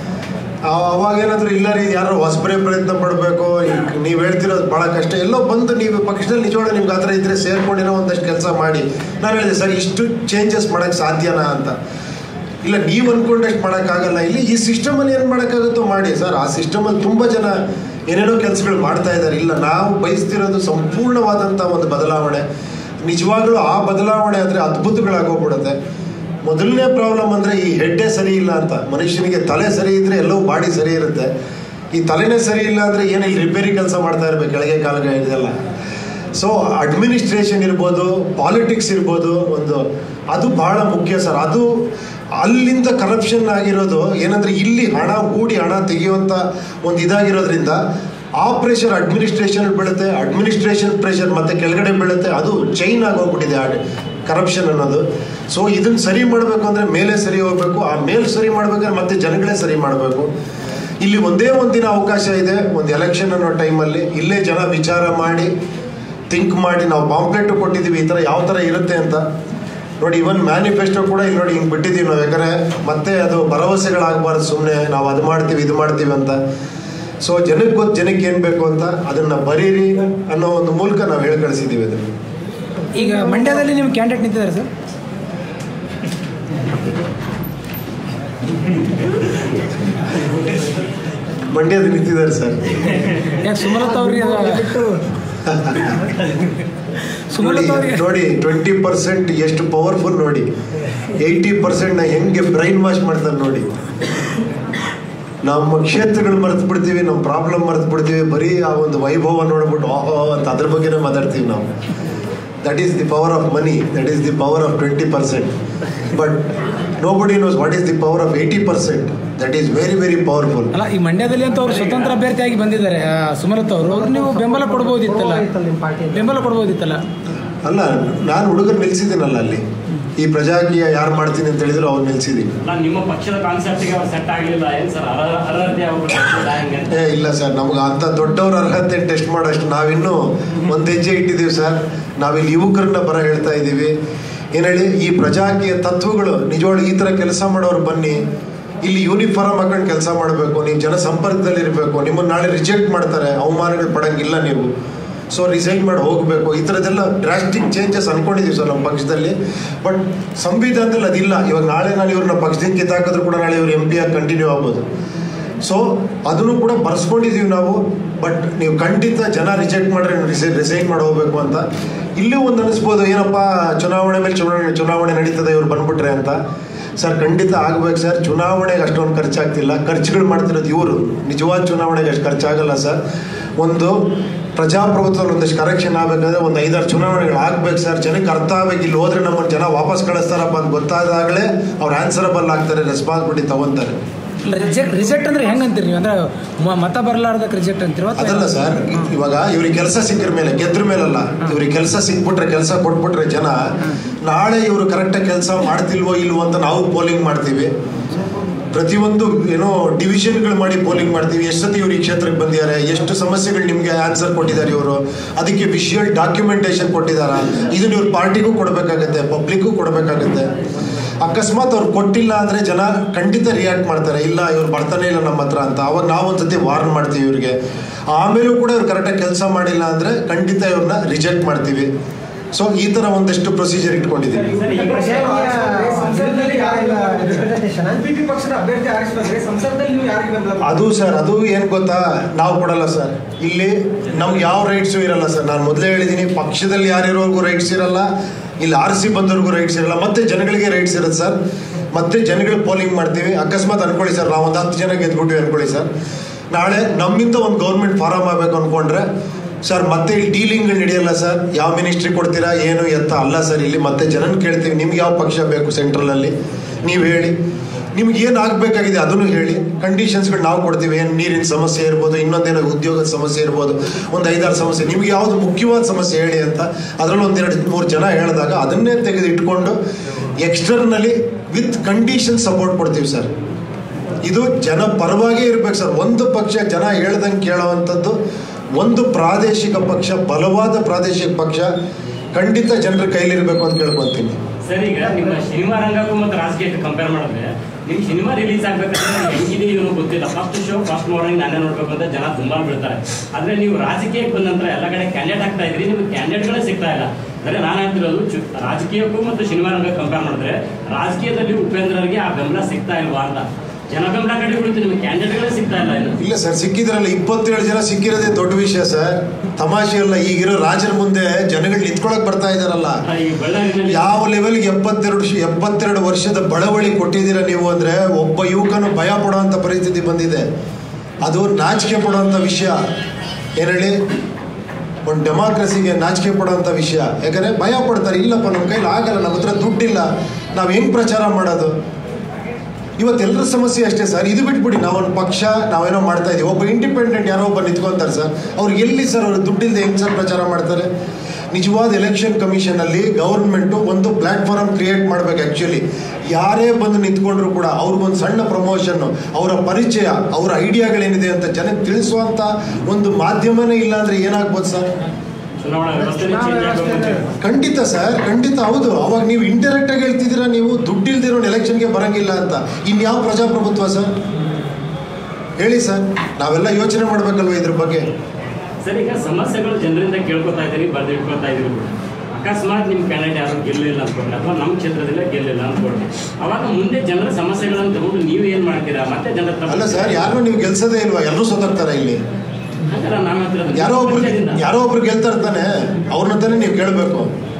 Speaker 2: ಆ- ಅವಾಗ ಏನಾದ್ರು ಇಲ್ಲ ರೀ ಯಾರೋ ಹೊಸಬರೇ ಪ್ರಯತ್ನ ಪಡಬೇಕು ನೀವು ಹೇಳ್ತಿರೋದು ಭಾಳ ಕಷ್ಟ ಎಲ್ಲೋ ಬಂದು ನೀವು ಪಕ್ಷದಲ್ಲಿ ನಿಜವಾಗ್ಲೂ ನಿಮ್ಗೆ ಆ ಥರ ಇದ್ರೆ ಸೇರ್ಕೊಂಡಿರೋ ಒಂದಷ್ಟು ಕೆಲಸ ಮಾಡಿ ನಾನು ಹೇಳಿದೆ ಸರ್ ಇಷ್ಟು ಚೇಂಜಸ್ ಮಾಡೋಕ್ಕೆ ಸಾಧ್ಯನಾ ಅಂತ ಇಲ್ಲ ನೀವು ಅನ್ಕೊಂಡಷ್ಟು ಮಾಡೋಕ್ಕಾಗಲ್ಲ ಇಲ್ಲಿ ಈ ಸಿಸ್ಟಮಲ್ಲಿ ಏನು ಮಾಡೋಕ್ಕಾಗುತ್ತೋ ಮಾಡಿ ಸರ್ ಆ ಸಿಸ್ಟಮಲ್ಲಿ ತುಂಬ ಜನ ಏನೇನೋ ಕೆಲಸಗಳು ಮಾಡ್ತಾ ಇದ್ದಾರೆ ಇಲ್ಲ ನಾವು ಬಯಸ್ತಿರೋದು ಸಂಪೂರ್ಣವಾದಂಥ ಒಂದು ಬದಲಾವಣೆ ನಿಜವಾಗ್ಲೂ ಆ ಬದಲಾವಣೆ ಆದರೆ ಅದ್ಭುತಗಳಾಗೋಗ್ಬಿಡುತ್ತೆ ಮೊದಲನೇ ಪ್ರಾಬ್ಲಮ್ ಅಂದರೆ ಈ ಹೆಡ್ಡೇ ಸರಿ ಇಲ್ಲ ಅಂತ ಮನುಷ್ಯನಿಗೆ ತಲೆ ಸರಿ ಇದ್ದರೆ ಎಲ್ಲವೂ ಬಾಡಿ ಸರಿ ಇರುತ್ತೆ ಈ ತಲೆನೇ ಸರಿ ಇಲ್ಲ ಅಂದರೆ ಏನು ಇಲ್ಲಿ ರಿಪೇರಿ ಕೆಲಸ ಮಾಡ್ತಾ ಇರಬೇಕು ಕೆಳಗೆ ಕಾಲಗೆ ಇದೆಲ್ಲ ಸೊ ಅಡ್ಮಿನಿಸ್ಟ್ರೇಷನ್ ಇರ್ಬೋದು ಪಾಲಿಟಿಕ್ಸ್ ಇರ್ಬೋದು ಒಂದು ಅದು ಬಹಳ ಮುಖ್ಯ ಸರ್ ಅದು ಅಲ್ಲಿಂದ ಕರಪ್ಷನ್ ಆಗಿರೋದು ಏನಂದ್ರೆ ಇಲ್ಲಿ ಹಣ ಹೂಡಿ ಹಣ ತೆಗೆಯುವಂಥ ಒಂದು ಇದಾಗಿರೋದ್ರಿಂದ ಆ ಪ್ರೆಷರ್ ಅಡ್ಮಿನಿಸ್ಟ್ರೇಷನ್ ಬೀಳುತ್ತೆ ಅಡ್ಮಿನಿಸ್ಟ್ರೇಷನ್ ಪ್ರೆಷರ್ ಮತ್ತೆ ಕೆಳಗಡೆ ಬೀಳುತ್ತೆ ಅದು ಚೈನ್ ಆಗೋಗ್ಬಿಟ್ಟಿದೆ ಆ ಕರಪ್ಷನ್ ಅನ್ನೋದು ಸೊ ಇದನ್ನ ಸರಿ ಮಾಡಬೇಕು ಅಂದರೆ ಮೇಲೆ ಸರಿ ಹೋಗ್ಬೇಕು ಆ ಮೇಲೆ ಸರಿ ಮಾಡ್ಬೇಕಾದ್ರೆ ಮತ್ತೆ ಜನಗಳೇ ಸರಿ ಮಾಡಬೇಕು ಇಲ್ಲಿ ಒಂದೇ ಒಂದಿನ ಅವಕಾಶ ಇದೆ ಒಂದು ಎಲೆಕ್ಷನ್ ಅನ್ನೋ ಟೈಮಲ್ಲಿ ಇಲ್ಲೇ ಜನ ವಿಚಾರ ಮಾಡಿ ಥಿಂಕ್ ಮಾಡಿ ನಾವು ಪಾಂಪ್ಲೆಟ್ ಕೊಟ್ಟಿದ್ದೀವಿ ಈ ಥರ ಯಾವ ಥರ ಇರುತ್ತೆ ಅಂತ ನೋಡಿ ಇವನ್ ಮ್ಯಾನಿಫೆಸ್ಟೋ ಕೂಡ ಇಲ್ಲಿ ನೋಡಿ ಹಿಂಗೆ ಬಿಟ್ಟಿದ್ದೀವಿ ನಾವು ಯಾಕಂದರೆ ಮತ್ತೆ ಅದು ಭರವಸೆಗಳಾಗಬಾರ್ದು ಸುಮ್ಮನೆ ನಾವು ಅದು ಮಾಡ್ತೀವಿ ಇದು ಮಾಡ್ತೀವಿ ಅಂತ ಸೊ ಜನಕ್ಕೆ ಗೊತ್ತು ಜನಕ್ಕೆ ಏನು ಬೇಕು ಅಂತ ಅದನ್ನು ಬರೀರಿ ಅನ್ನೋ ಒಂದು ಮೂಲಕ ನಾವು ಹೇಳಿ ಕಳಿಸಿದ್ದೀವಿ ಅದನ್ನು
Speaker 4: ಈಗ ಮಂಡ್ಯದಲ್ಲಿ ನಿಮ್ಮ ಕ್ಯಾಂಡಿಡೇಟ್ ನಿಂತಿದ್ದಾರೆ ಸರ್
Speaker 2: ಮಂಡ್ಯದ ನಿಂತಿದ್ದಾರೆ ಸರ್
Speaker 4: ಯಾಕೆ ಸುಮಲತಾ ಅವ್ರಿಗೆ
Speaker 2: ನೋಡಿ
Speaker 4: ಸುಮಲತಾ ಅವ್ರಿಗೆ
Speaker 2: ನೋಡಿ ಟ್ವೆಂಟಿ ಪರ್ಸೆಂಟ್ ಎಷ್ಟು ಪವರ್ಫುಲ್ ನೋಡಿ ಏಯ್ಟಿ ಪರ್ಸೆಂಟ್ನ ಹೆಂಗೆ ಬ್ರೈನ್ ವಾಶ್ ಮಾಡ್ತಾರೆ ನೋಡಿ ನಮ್ಮ ಕ್ಷೇತ್ರಗಳು ಮರೆತು ಬಿಡ್ತೀವಿ ನಮ್ಮ ಪ್ರಾಬ್ಲಮ್ ಮರೆತು ಬಿಡ್ತೀವಿ ಬರೀ ಆ ಒಂದು ವೈಭವ ನೋಡ್ಬಿಟ್ಟು ಓಹೋ ಅಂತ ಅದ್ರ ಬಗ್ಗೆನೇ ಮಾತಾಡ್ತೀವಿ ನಾವು that is the power of money that is the power of twenty percent but nobody knows what is the power of eighty percent that is very very powerful
Speaker 4: ಅಲ್ಲ ಈ ಮಂಡ್ಯದಲ್ಲಿ ಅಂತ ಅವರು ಸ್ವತಂತ್ರ ಅಭ್ಯರ್ಥಿಯಾಗಿ ಬಂದಿದ್ದಾರೆ ಆ, ಸುಮಲತಾ ಅವರು ಅವ್ರು ನೀವು ಬೆಂಬಲ ಕೊಡ್ಬೋದಿತ್ತಲ್ಲ
Speaker 1: ನಿಮ್ಮ ಪಾರ್ಟಿ
Speaker 4: ಬೆಂಬಲ ಕೊಡ್ಬೋದಿತ್ತಲ್ಲ
Speaker 2: ಅಲ್ಲ ನಾನು ಹುಡುಗರು ನಿಲ್ಸಿದ್ದೀನಲ್ಲ ಅಲ್ಲಿ ಈ ಪ್ರಜಾಕೀಯ ಯಾರು ಮಾಡ್ತೀನಿ ಅಂತ ಹೇಳಿದ್ರು ಅವ್ರು ನಿಲ್ಸಿದ್ದೀನಿ
Speaker 7: ಅಲ್ಲ ನಿಮ್ಮ ಪಕ್ಷದ ಕಾನ್ಸೆಪ್ಟ್ಗೆ ಅವ್ರು ಸೆಟ್ ಆಗಲಿಲ್ಲ ಏನು ಸರ್ ಅರ್ಹತೆ ಆಗ್ಬಿಟ್ಟಿಲ್ಲ ಹೆಂಗೆ
Speaker 2: ಏ ಇಲ್ಲ ಸರ್ ನಮ್ಗೆ ಅಂಥ ದೊಡ್ಡವ್ರ ಅರ್ಹತೆ ಟೆಸ್ಟ್ ಮಾಡೋಷ್ಟು ನಾವಿನ್ನೂ ಒಂದು ಹೆಜ್ಜೆ ಇಟ್ಟಿದ್ದೀವಿ ಸರ್ ನಾವಿಲ್ಲಿ ಯುವಕರನ್ನ ಬರ ಹೇಳ್ತಾ ಇದ್ದೀವಿ ಏನು ಹೇಳಿ ಈ ಪ್ರಜಾಕೀಯ ತತ್ವಗಳು ನಿಜವಾಗ್ಲೂ ಈ ಥರ ಕೆಲಸ ಮಾಡೋರು ಬನ್ನಿ ಇಲ್ಲಿ ಯೂನಿಫಾರ್ಮ್ ಹಾಕೊಂಡು ಕೆಲಸ ಮಾಡಬೇಕು ನೀವು ಜನ ಸಂಪರ್ಕದಲ್ಲಿ ಇರಬೇಕು ನಿಮ್ಮನ್ನು ನಾಳೆ ರಿಜೆಕ್ಟ್ ಮಾಡ್ತಾರೆ ಅವಮಾನಗಳು ಪಡಂಗಿಲ್ಲ ನೀವು ಸೊ ರಿಸೈನ್ ಮಾಡಿ ಹೋಗಬೇಕು ಈ ಥರದ್ದೆಲ್ಲ ಡ್ರಾಸ್ಟಿಕ್ ಚೇಂಜಸ್ ಅನ್ಕೊಂಡಿದ್ದೀವಿ ಸರ್ ನಮ್ಮ ಪಕ್ಷದಲ್ಲಿ ಬಟ್ ಸಂವಿಧಾನದಲ್ಲಿ ಅದಿಲ್ಲ ಇವಾಗ ನಾಳೆ ನಾನು ಇವ್ರನ್ನ ಪಕ್ಷದಿಂದ ಕಿತ್ತಾಕಿದ್ರು ಕೂಡ ನಾಳೆ ಇವ್ರು ಎಂ ಪಿ ಆಗಿ ಕಂಟಿನ್ಯೂ ಆಗ್ಬೋದು ಸೊ ಅದನ್ನು ಕೂಡ ಬರ್ಸ್ಕೊಂಡಿದೀವಿ ನಾವು ಬಟ್ ನೀವು ಖಂಡಿತ ಜನ ರಿಜೆಕ್ಟ್ ಮಾಡ್ರೆ ರಿಸೈನ್ ರಿಸೈನ್ ಮಾಡಿ ಹೋಗ್ಬೇಕು ಅಂತ ಇಲ್ಲೂ ಒಂದು ಅನಿಸ್ಬೋದು ಏನಪ್ಪ ಚುನಾವಣೆ ಮೇಲೆ ಚುನಾವಣೆ ಚುನಾವಣೆ ನಡೀತದೆ ಇವ್ರು ಬಂದ್ಬಿಟ್ರೆ ಅಂತ ಸರ್ ಖಂಡಿತ ಆಗ್ಬೇಕು ಸರ್ ಚುನಾವಣೆಗೆ ಅಷ್ಟೊಂದು ಖರ್ಚಾಗ್ತಿಲ್ಲ ಖರ್ಚುಗಳು ಮಾಡ್ತಿರೋದು ಇವರು ನಿಜವಾದ ಚುನಾವಣೆಗೆ ಅಷ್ಟು ಖರ್ಚಾಗಲ್ಲ ಸರ್ ಒಂದು ಪ್ರಜಾಪ್ರಭುತ್ವದಲ್ಲಿ ಒಂದಷ್ಟು ಕರೆಕ್ಷನ್ ಆಗಬೇಕಂದ್ರೆ ಒಂದು ಐದಾರು ಚುನಾವಣೆಗಳು ಆಗ್ಬೇಕು ಸರ್ ಜನಕ್ಕೆ ಅರ್ಥ ಆಗ್ಬೇಕು ಇಲ್ಲಿ ಹೋದ್ರೆ ನಮ್ಮನ್ನು ಜನ ವಾಪಸ್ ಕಳಿಸ್ತಾರಪ್ಪ ಅಂತ ಗೊತ್ತಾದಾಗಲೇ ಅವ್ರು ಆನ್ಸರಬಲ್ ಆಗ್ತಾರೆ ರೆಸ್ಪಾನ್ಸಿಬಿಲಿಟಿ ತಗೊಂತಾರೆ
Speaker 4: ರಿಜೆಕ್ಟ್ ರಿಜೆಕ್ಟ್ ಅಂದ್ರೆ ಹೆಂಗ್ ಅಂತೀರಿ ನೀವು ಅಂದ್ರೆ ಮ- ಮತ ಬರಲಾರ್ದಕ್ಕೆ ರಿಜೆಕ್ಟ್ ಅಂತೀರಿ ಅಥವಾ
Speaker 2: ಅದಲ್ಲ ಸರ್ ಇವಾಗ ಇವ್ರಿಗೆ ಕೆಲಸ ಸಿಕ್ಕಿರ ಮೇಲೆ ಗೆದ್ರ ಮೇಲಲ್ಲ ಇವ್ರಿಗೆ ಕೆಲಸ ಸಿಕ್ಬಿಟ್ರೆ ಕೆಲಸ ಕೊಟ್ಬಿಟ್ರೆ ಜನ ನಾಳೆ ಇವರು ಕರೆಕ್ಟಾಗಿ ಕೆಲಸ ಮಾಡ್ತಿಲ್ವೋ ಇಲ್ವೋ ಅಂತ ನಾವು ಪೋಲಿಂಗ್ ಮಾಡ್ತೀವಿ ಪ್ರತಿಯೊಂದು ಏನೋ ಡಿವಿಷನ್ಗಳು ಮಾಡಿ ಪೋಲಿಂಗ್ ಮಾಡ್ತೀವಿ ಎಷ್ಟು ಸತಿ ಇವ್ರು ಈ ಕ್ಷೇತ್ರಕ್ಕೆ ಬಂದಿದ್ದಾರೆ ಎಷ್ಟು ಸಮಸ್ಯೆಗಳು ನಿಮಗೆ ಆನ್ಸರ್ ಕೊಟ್ಟಿದ್ದಾರೆ ಇವರು ಅದಕ್ಕೆ ವಿಷುವಲ್ ಡಾಕ್ಯುಮೆಂಟೇಶನ್ ಕೊಟ್ಟಿದ್ದಾರ ಇದನ್ನ ಇವ್ರ ಪಾರ್ಟಿಗೂ ಕೊಡಬೇಕಾಗತ್ತೆ ಪಬ್ಲಿಕ್ಗೂ ಕೊಡಬೇಕಾಗತ್ತೆ ಅಕಸ್ಮಾತ್ ಅವ್ರು ಕೊಟ್ಟಿಲ್ಲ ಅಂದರೆ ಜನ ಖಂಡಿತ ರಿಯಾಕ್ಟ್ ಮಾಡ್ತಾರೆ ಇಲ್ಲ ಇವ್ರು ಬರ್ತಾನೆ ಇಲ್ಲ ನಮ್ಮ ಹತ್ರ ಅಂತ ಅವಾಗ ನಾವು ಒಂದ್ಸತಿ ವಾರ್ನ್ ಮಾಡ್ತೀವಿ ಇವ್ರಿಗೆ ಆಮೇಲೂ ಕೂಡ ಇವ್ರು ಕರೆಕ್ಟಾಗಿ ಕೆಲಸ ಮಾಡಿಲ್ಲ ಅಂದರೆ ಖಂಡಿತ ಇವ್ರನ್ನ ರಿಜೆಕ್ಟ್ ಮಾಡ್ತೀವಿ ಸೊ ಈ ಥರ ಒಂದಷ್ಟು ಪ್ರೊಸೀಜರ್ ಇಟ್ಕೊಂಡಿದ್ದೀವಿ
Speaker 1: ರಿಪ್ರೆಸೆಂಟೇಷನ್
Speaker 6: ಬಿಜೆಪಿ ಪಕ್ಷದ ಅಭ್ಯರ್ಥಿ ಆರಿಸಿದ್ರೆ ಸಂಸದದಲ್ಲಿ ನೀವು ಯಾರಿಗೆ ಬೆಂಬಲ ಕೊಡ್ತೀರಾ?
Speaker 2: ಅದು ಸರ್ ಅದು ಏನು ಗೊತ್ತಾ ನಾವು ಕೊಡಲ್ಲ ಸರ್ ಇಲ್ಲಿ ನಮ್ಗೆ ಯಾವ ರೈಟ್ಸು ಇರಲ್ಲ ಸರ್ ನಾನು ಮೊದಲೇ ಹೇಳಿದ್ದೀನಿ ಪಕ್ಷದಲ್ಲಿ ಯಾರಿರೋರ್ಗೂ ರೈಟ್ಸ್ ಇರಲ್ಲ ಇಲ್ಲಿ ಆರ್ ಸಿ ಬಂದವ್ರಿಗೂ ರೈಟ್ಸ್ ಇರಲ್ಲ ಮತ್ತೆ ಜನಗಳಿಗೆ ರೈಟ್ಸ್ ಇರುತ್ತೆ ಸರ್ ಮತ್ತೆ ಜನಗಳಿಗೆ ಪೋಲಿಂಗ್ ಮಾಡ್ತೀವಿ ಅಕಸ್ಮಾತ್ ಅನ್ಕೊಳ್ಳಿ ಸರ್ ನಾವು ಒಂದು ಹತ್ತು ಜನ ಗೆದ್ಬಿಟ್ವಿ ಅನ್ಕೊಳ್ಳಿ ಸರ್ ನಾಳೆ ನಮ್ಮಿಂದ ಒಂದು ಗೌರ್ಮೆಂಟ್ ಫಾರಮ್ ಆಗಬೇಕು ಅನ್ಕೊಂಡ್ರೆ ಸರ್ ಮತ್ತೆ ಇಲ್ಲಿ ಡೀಲಿಂಗ್ ನಡೆಯಲ್ಲ ಸರ್ ಯಾವ ಮಿನಿಸ್ಟ್ರಿ ಕೊಡ್ತೀರಾ ಏನು ಎತ್ತ ಅಲ್ಲ ಸರ್ ಇಲ್ಲಿ ಮತ್ತೆ ಜನನ ಕೇಳ್ತೀವಿ ನಿಮ್ಗೆ ಯಾವ ಪಕ್ಷ ಬೇಕು ಸೆಂಟ್ರಲಲ್ಲಿ ನೀವು ಹೇಳಿ ನಿಮ್ಗೆ ಏನು ಆಗಬೇಕಾಗಿದೆ ಅದನ್ನು ಹೇಳಿ ಕಂಡೀಷನ್ಸ್ಗಳು ನಾವು ಕೊಡ್ತೀವಿ ಏನು ನೀರಿನ ಸಮಸ್ಯೆ ಇರ್ಬೋದು ಇನ್ನೊಂದೇನೋ ಉದ್ಯೋಗದ ಸಮಸ್ಯೆ ಇರ್ಬೋದು ಒಂದು ಐದಾರು ಸಮಸ್ಯೆ ನಿಮ್ಗೆ ಯಾವುದು ಮುಖ್ಯವಾದ ಸಮಸ್ಯೆ ಹೇಳಿ ಅಂತ ಅದರಲ್ಲಿ ಒಂದೆರಡು ಮೂರು ಜನ ಹೇಳಿದಾಗ ಅದನ್ನೇ ತೆಗೆದು ಇಟ್ಕೊಂಡು ಎಕ್ಸ್ಟರ್ನಲಿ ವಿತ್ ಕಂಡೀಷನ್ ಸಪೋರ್ಟ್ ಕೊಡ್ತೀವಿ ಸರ್ ಇದು ಜನ ಪರವಾಗೇ ಇರ್ಬೇಕು ಸರ್ ಒಂದು ಪಕ್ಷ ಜನ ಹೇಳ್ದಂಗೆ ಕೇಳೋವಂಥದ್ದು ಒಂದು ಪ್ರಾದೇಶಿಕ ಪಕ್ಷ ಬಲವಾದ ಪ್ರಾದೇಶಿಕ ಪಕ್ಷ ಖಂಡಿತ ಜನರ ಕೈಲಿರ್ಬೇಕು ಅಂತ ಕೇಳ್ಕೊಂತೀನಿ
Speaker 7: ಸರ್ ಈಗ ನಿಮ್ಮ ಸಿನಿಮಾ ರಂಗಕ್ಕೂ ಮತ್ತು ರಾಜಕೀಯಕ್ಕೆ ಕಂಪೇರ್ ಮಾಡಿದ್ರೆ ನಿಮ್ ಸಿನಿಮಾ ರಿಲೀಸ್ ಆಗ್ಬೇಕಂದ್ರೆ ಹೆಂಗಿದೆ ಏನು ಗೊತ್ತಿಲ್ಲ ಫಸ್ಟ್ ಶೋ ಫಸ್ಟ್ ಮಾರ್ನಿಂಗ್ ನಾನೇ ನೋಡ್ಬೇಕು ಅಂತ ಜನ ತುಂಬಾ ಬೀಳ್ತಾರೆ ಆದ್ರೆ ನೀವು ರಾಜಕೀಯಕ್ಕೆ ಬಂದ ನಂತರ ಎಲ್ಲ ಕಡೆ ಕ್ಯಾಂಡಿಡೇಟ್ ಆಗ್ತಾ ಇದ್ರಿ ನಿಮ್ಗೆ ಕ್ಯಾಂಡಿಡೇಟ್ಗಳೇ ಸಿಗ್ತಾ ಇಲ್ಲ ಅಂದ್ರೆ ನಾನು ಹೇಳ್ತಿರೋದು ಚು- ರಾಜಕೀಯಕ್ಕೂ ಮತ್ತು ಸಿನಿಮಾ ರಂಗಕ್ಕೆ ಕಂಪೇರ್ ಮಾಡಿದ್ರೆ ರಾಜಕೀಯದಲ್ಲಿ ಉಪೇಂದ್ರರಿಗೆ ಆ ಬೆಂಬಲ ಸಿಗ್ತಾ ಇಲ್ವಾ ಅಂತ ಜನ ಬೆಂಬಲ ಕಡೆ ಬಿಡುತ್ತೆ ನಿಮ್ಗೆ ಕ್ಯಾಂಡಿಡೇಟ್ಗಳೇ ಸಿಗ್ತಾ ಇಲ್ಲ ಇನ್ನು
Speaker 2: ಇಲ್ಲ ಸರ್ ಸಿಕ್ಕಿದ್ರಲ್ಲ ಇಪ್ಪತ್ತೇಳು ಜನ ಸಿಕ್ಕಿರೋದೇ ದೊಡ್ಡ ವಿಷಯ ಸರ್ ತಮಾಷೆ ಅಲ್ಲ ಈಗಿರೋ ರಾಜರ ಮುಂದೆ ಜನಗಳು ನಿಂತ್ಕೊಳಕ್ ಬರ್ತಾ ಇದಾರಲ್ಲ
Speaker 7: ಈ ಬಳ್ಳಾರಿನಲ್ಲಿ
Speaker 2: ಯಾವ ಲೆವೆಲ್ಗೆ ಎಪ್ಪತ್ತೆರಡು ಶ- ಎಪ್ಪತ್ತೆರಡು ವರ್ಷದ ಬಳವಳಿ ಕೊಟ್ಟಿದ್ದೀರಾ ನೀವು ಅಂದ್ರೆ ಒಬ್ಬ ಯುವಕನು ಭಯ ಪಡುವಂತ ಪರಿಸ್ಥಿತಿ ಬಂದಿದೆ ಅದು ನಾಚಿಕೆ ಪಡುವಂತ ವಿಷಯ ಏನ್ ಹೇಳಿ ಒಂದು ಡೆಮಾಕ್ರಸಿಗೆ ನಾಚಿಕೆ ಪಡುವಂತ ವಿಷಯ ಯಾಕಂದ್ರೆ ಭಯ ಪಡ್ತಾರೆ ಇಲ್ಲಪ್ಪ ನಮ್ಮ ಕೈಲಿ ಆಗಲ್ಲ ನಮ್ಮ ಹತ್ರ ದುಡ್ಡಿಲ್ಲ ನಾವು ಹೆಂಗ್ ಪ್ರಚಾರ ಮಾಡೋದು ಇವತ್ತೆಲ್ಲರ ಸಮಸ್ಯೆ ಅಷ್ಟೇ ಸರ್ ಇದು ಬಿಟ್ಬಿಡಿ ನಾವೊಂದು ಪಕ್ಷ ನಾವೇನೋ ಮಾಡ್ತಾ ಇದೀವಿ ಒಬ್ಬ ಇಂಡಿಪೆಂಡೆಂಟ್ ಯಾರೋ ಒಬ್ಬ ನಿಂತ್ಕೊಂತಾರೆ ಸರ್ ಅವ್ರಿಗೆ ಎಲ್ಲಿ ಸರ್ ಅವ್ರು ದುಡ್ಡಿಲ್ಲದೆ ಹೆಂಗ್ ಸರ್ ಪ್ರಚಾರ ಮಾಡ್ತಾರೆ ನಿಜವಾದ ಎಲೆಕ್ಷನ್ ಕಮಿಷನಲ್ಲಿ ಗೌರ್ಮೆಂಟು ಒಂದು ಪ್ಲಾಟ್ಫಾರ್ಮ್ ಕ್ರಿಯೇಟ್ ಮಾಡ್ಬೇಕು ಆ್ಯಕ್ಚುಲಿ ಯಾರೇ ಬಂದು ನಿಂತ್ಕೊಂಡ್ರು ಕೂಡ ಅವ್ರಿಗೊಂದು ಸಣ್ಣ ಪ್ರಮೋಷನ್ನು ಅವರ ಪರಿಚಯ ಅವರ ಐಡಿಯಾಗಳೇನಿದೆ ಅಂತ ಜನಕ್ಕೆ ತಿಳಿಸುವಂಥ ಒಂದು ಮಾಧ್ಯಮನೇ ಇಲ್ಲ ಅಂದರೆ ಏನಾಗ್ಬೋದು ಸರ್
Speaker 7: ಚುನಾವಣಾ ವ್ಯವಸ್ಥೆ ಚೇಂಜ್ ಆಗಬೇಕು
Speaker 2: ಖಂಡಿತ ಸರ್ ಖಂಡಿತ ಹೌದು ಅವಾಗ ನೀವು ಇಂಡೈರೆಕ್ಟ್ ಆಗಿ ಹೇಳ್ತಿದ್ದೀರಾ ನೀವು ದುಡ್ಡಿಲ್ದಿರೋ ಎಲೆಕ್ಷನ್ಗೆ ಬರಂಗಿಲ್ಲ ಅಂತ ಇನ್ಯಾವ ಪ್ರಜಾಪ್ರಭುತ್ವ ಸರ್ ಹೇಳಿ ಸರ್ ನಾವೆಲ್ಲ ಯೋಚನೆ ಮಾಡ್ಬೇಕಲ್ವ ಇದ್ರ ಬಗ್ಗೆ
Speaker 7: ಸರ್ ಈಗ ಸಮಸ್ಯೆಗಳು ಜನರಿಂದ ಕೇಳ್ಕೊತಾ ಇದ್ದೀರಿ ಬರ್ದು ಇಟ್ಕೊತಾ ಇದ್ದೀರಿ ಕೂಡ. ಅಕಸ್ಮಾತ್ ನಿಮ್ಮ ಕ್ಯಾಂಡಿಡೇಟ್ ಯಾರು ಗೆಲ್ಲಿಲ್ಲ ಅನ್ಕೊಂಡ್ರೆ ಅಥವಾ ನಮ್ಮ ಕ್ಷೇತ್ರದಲ್ಲೇ ಗೆಲ್ಲಿಲ್ಲ ಅನ್ಕೊಂಡ್ರೆ ಅವಾಗ ಮುಂದೆ ಜನರ ಸಮಸ್ಯೆಗಳನ್ನು ತಗೊಂಡು ನೀವು ಏನ್ ಮಾಡ್ತೀರಾ ಮತ್ತೆ ಜನರ ತಮ್ಮ-
Speaker 2: ಅಲ್ಲ ಸರ್ ಯಾರನ್ನೂ ನೀವು ಗೆಲ್ಸೋದೇ ಇಲ್ವಾ ಎಲ್ಲರೂ ಸೋತಾಗ್ತಾರೆ ಇಲ್ಲಿ
Speaker 7: ಹಂಗಲ್ಲ ನಾನು ಹೇಳ್ತಿರೋದು
Speaker 2: ಯಾರೋ ಒಬ್ರು
Speaker 7: ಪಕ್ಷದಿಂದ.
Speaker 2: ಯಾರೋ ಒಬ್ರು ಗೆಲ್ತಾ ಇರ್ತಾನೆ ಅವ್ರನ್ನ ತಾನೇ ನೀವು ಕೇಳಬೇಕು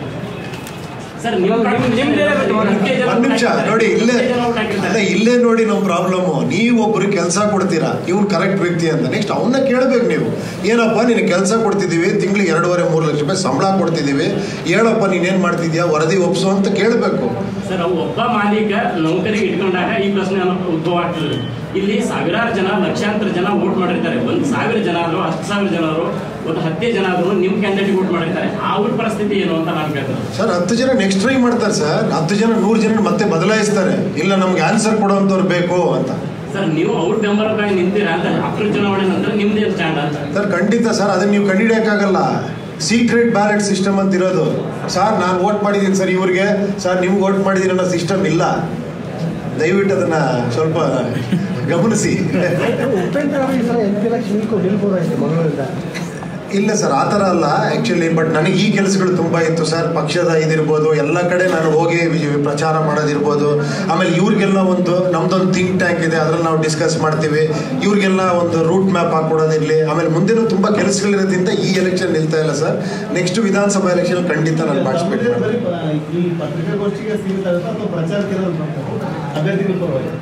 Speaker 7: ಸರ್ ನಿಮ್ಮ
Speaker 6: ನಿಮ್ದೇ ಇರುತ್ತೆ.
Speaker 2: ಒಂದ್ ನಿಮಿಷ ನೋಡಿ ಇಲ್ಲೇ ಅಲ್ಲ
Speaker 7: ಅಲ್ಲ
Speaker 2: ಇಲ್ಲೇ ನೋಡಿ ನಮ್ಮ ಪ್ರಾಬ್ಲಮ್ ನೀವು ಒಬ್ರು ಕೆಲಸ ಕೊಡ್ತೀರಾ ಇವ್ನು ಕರೆಕ್ಟ್ ವ್ಯಕ್ತಿ ಅಂತ ನೆಕ್ಸ್ಟ್ ಅವನ್ನ ಕೇಳಬೇಕು ನೀವು ಏನಪ್ಪ ನೀನು ಕೆಲಸ ಕೊಡ್ತಿದ್ದೀವಿ ತಿಂಗಳಿಗೆ ಎರಡೂವರೆ ಮೂರು ಲಕ್ಷ ರೂಪಾಯಿ ಸಂಬಳ ಕೊಡ್ತಿದ್ದೀವಿ ಹೇಳಪ್ಪ ನೀನೇನು ಮಾಡ್ತಿದ್ಯಾ ವರದಿ ಒಪ್ಸು ಅಂತ ಕೇಳಬೇಕು
Speaker 7: ಸರ್ ಅವು ಒಬ್ಬ ಮಾಲೀಕ ನೌಕರಿಗೆ ಇಟ್ಕೊಂಡಾಗ ಈ ಪ್ರಶ್ನೆ ಅನ್ನೋ ಉದ್ಭವ ಆಗ್ತದೆ ಇಲ್ಲಿ ಸಾವಿರಾರು ಜನ ಲಕ್ಷಾಂತರ ಜನ ವೋಟ್ ಮಾಡಿರ್ತಾರೆ ಒಂದು ಸಾವಿರ ಜನ ಆದ್ರು ಹತ್ತು ಸಾವಿರ ಜನ ಆದ್ರು ಒಂದು ಹತ್ತೇ ಜನ ಆದ್ರು ನಿಮ್ಮ ಕ್ಯಾಂಡಿಡೇಟ್ ವೋಟ್ ಮಾಡಿರ್ತಾರೆ ಆ ಅವ್ರ ಪರಿಸ್ಥಿತಿ ಏನು ಅಂತ ನಾನು ಕೇಳ್ತೇನೆ
Speaker 2: ಸರ್ ಹತ್ತು ಜನ ನೆಕ್ಸ್ಟ್ ಟ್ರೈ ಮಾಡ್ತಾರೆ ಸರ್ ಹತ್ತು ಜನ ನೂರು ಜನ ಮತ್ತೆ ಬದಲಾಯಿಸ್ತಾರೆ ಇಲ್ಲ ನಮ್ಗೆ ಆನ್ಸರ್ ಕೊಡೋಂಥವ್ರು ಬೇಕು ಅಂತ
Speaker 7: ಸರ್ ನೀವು ಅವ್ರ ಬೆಂಬಲಕ್ಕಾಗಿ ನಿಂತೀರಾ ಅಂತ ಅಕ್ರ ಚುನಾವಣೆ ನಂತರ ನಿಮ್ದೇ ಸ್ಟ್ಯಾಂಡ್ ಅಂತ
Speaker 2: ಸರ್ ಖಂಡಿತ ಸರ್ ಅದನ್ನ ನೀವು ಕಂಡುಹಿಡಿಯೋಕ್ಕಾಗಲ್ಲ ಸೀಕ್ರೆಟ್ ಬ್ಯಾಲೆಟ್ ಸಿಸ್ಟಮ್ ಅಂತ ಇರೋದು ಸರ್ ನಾನು ವೋಟ್ ಮಾಡಿದ್ದೀನಿ ಸರ್ ಇವ್ರಿಗೆ ಸರ್ ನಿಮ್ಗೆ ವೋಟ್ ಮಾಡಿದ್ದೀನಿ ಅನ್ನೋ ಸಿಸ್ಟಮ್ ಇಲ್ಲ ದಯವಿಟ್ಟು ಅದನ್ನ ಸ್ವಲ್ಪ ಗಮನಿಸಿ
Speaker 1: ಉಪೇಂದ್ರ ಅವರು ಈ ಸಲ ಎಂ ಪಿ ಎಲೆಕ್ಷನ್ ನಿಲ್ಬೋದಾಗಿದೆ ಮಂಗಳೂರಿಂದ
Speaker 2: ಇಲ್ಲ ಸರ್ ಆ ಥರ ಅಲ್ಲ ಆ್ಯಕ್ಚುಲಿ ಬಟ್ ನನಗೆ ಈ ಕೆಲಸಗಳು ತುಂಬ ಇತ್ತು ಸರ್ ಪಕ್ಷದ ಇದಿರ್ಬೋದು ಎಲ್ಲ ಕಡೆ ನಾನು ಹೋಗಿ ವಿ- ಪ್ರಚಾರ ಮಾಡೋದಿರ್ಬೋದು ಆಮೇಲೆ ಇವ್ರಿಗೆಲ್ಲ ಒಂದು ನಮ್ದೊಂದು ಥಿಂಕ್ ಟ್ಯಾಂಕ್ ಇದೆ ಅದ್ರಲ್ಲಿ ನಾವು ಡಿಸ್ಕಸ್ ಮಾಡ್ತೀವಿ ಇವ್ರಿಗೆಲ್ಲ ಒಂದು ರೂಟ್ ಮ್ಯಾಪ್ ಹಾಕೊಡೋದಿರಲಿ ಆಮೇಲೆ ಮುಂದಿನ ತುಂಬ ಕೆಲಸಗಳಿರೋದ್ರಿಂದ ಈ ಎಲೆಕ್ಷನ್ ನಿಲ್ತಾ ಇಲ್ಲ ಸರ್ ನೆಕ್ಸ್ಟ್ ವಿಧಾನಸಭಾ ಎಲೆಕ್ಷನ್ ಖಂಡಿತ ನಾನು ಪಾರ್ಟಿಸಿಪೇಟ್ ಮಾಡ್ತೀನಿ
Speaker 5: ಈ ಪತ್ರಿಕಾಗೋಷ್ಠಿಗೆ ಸೀಮಿತ ಆಗುತ್ತಾ ಅಥವಾ ಪ್ರಚಾರಕ್ಕೆ ಅಭ್ಯರ್ಥಿಗಳ ಪರವಾಗಿ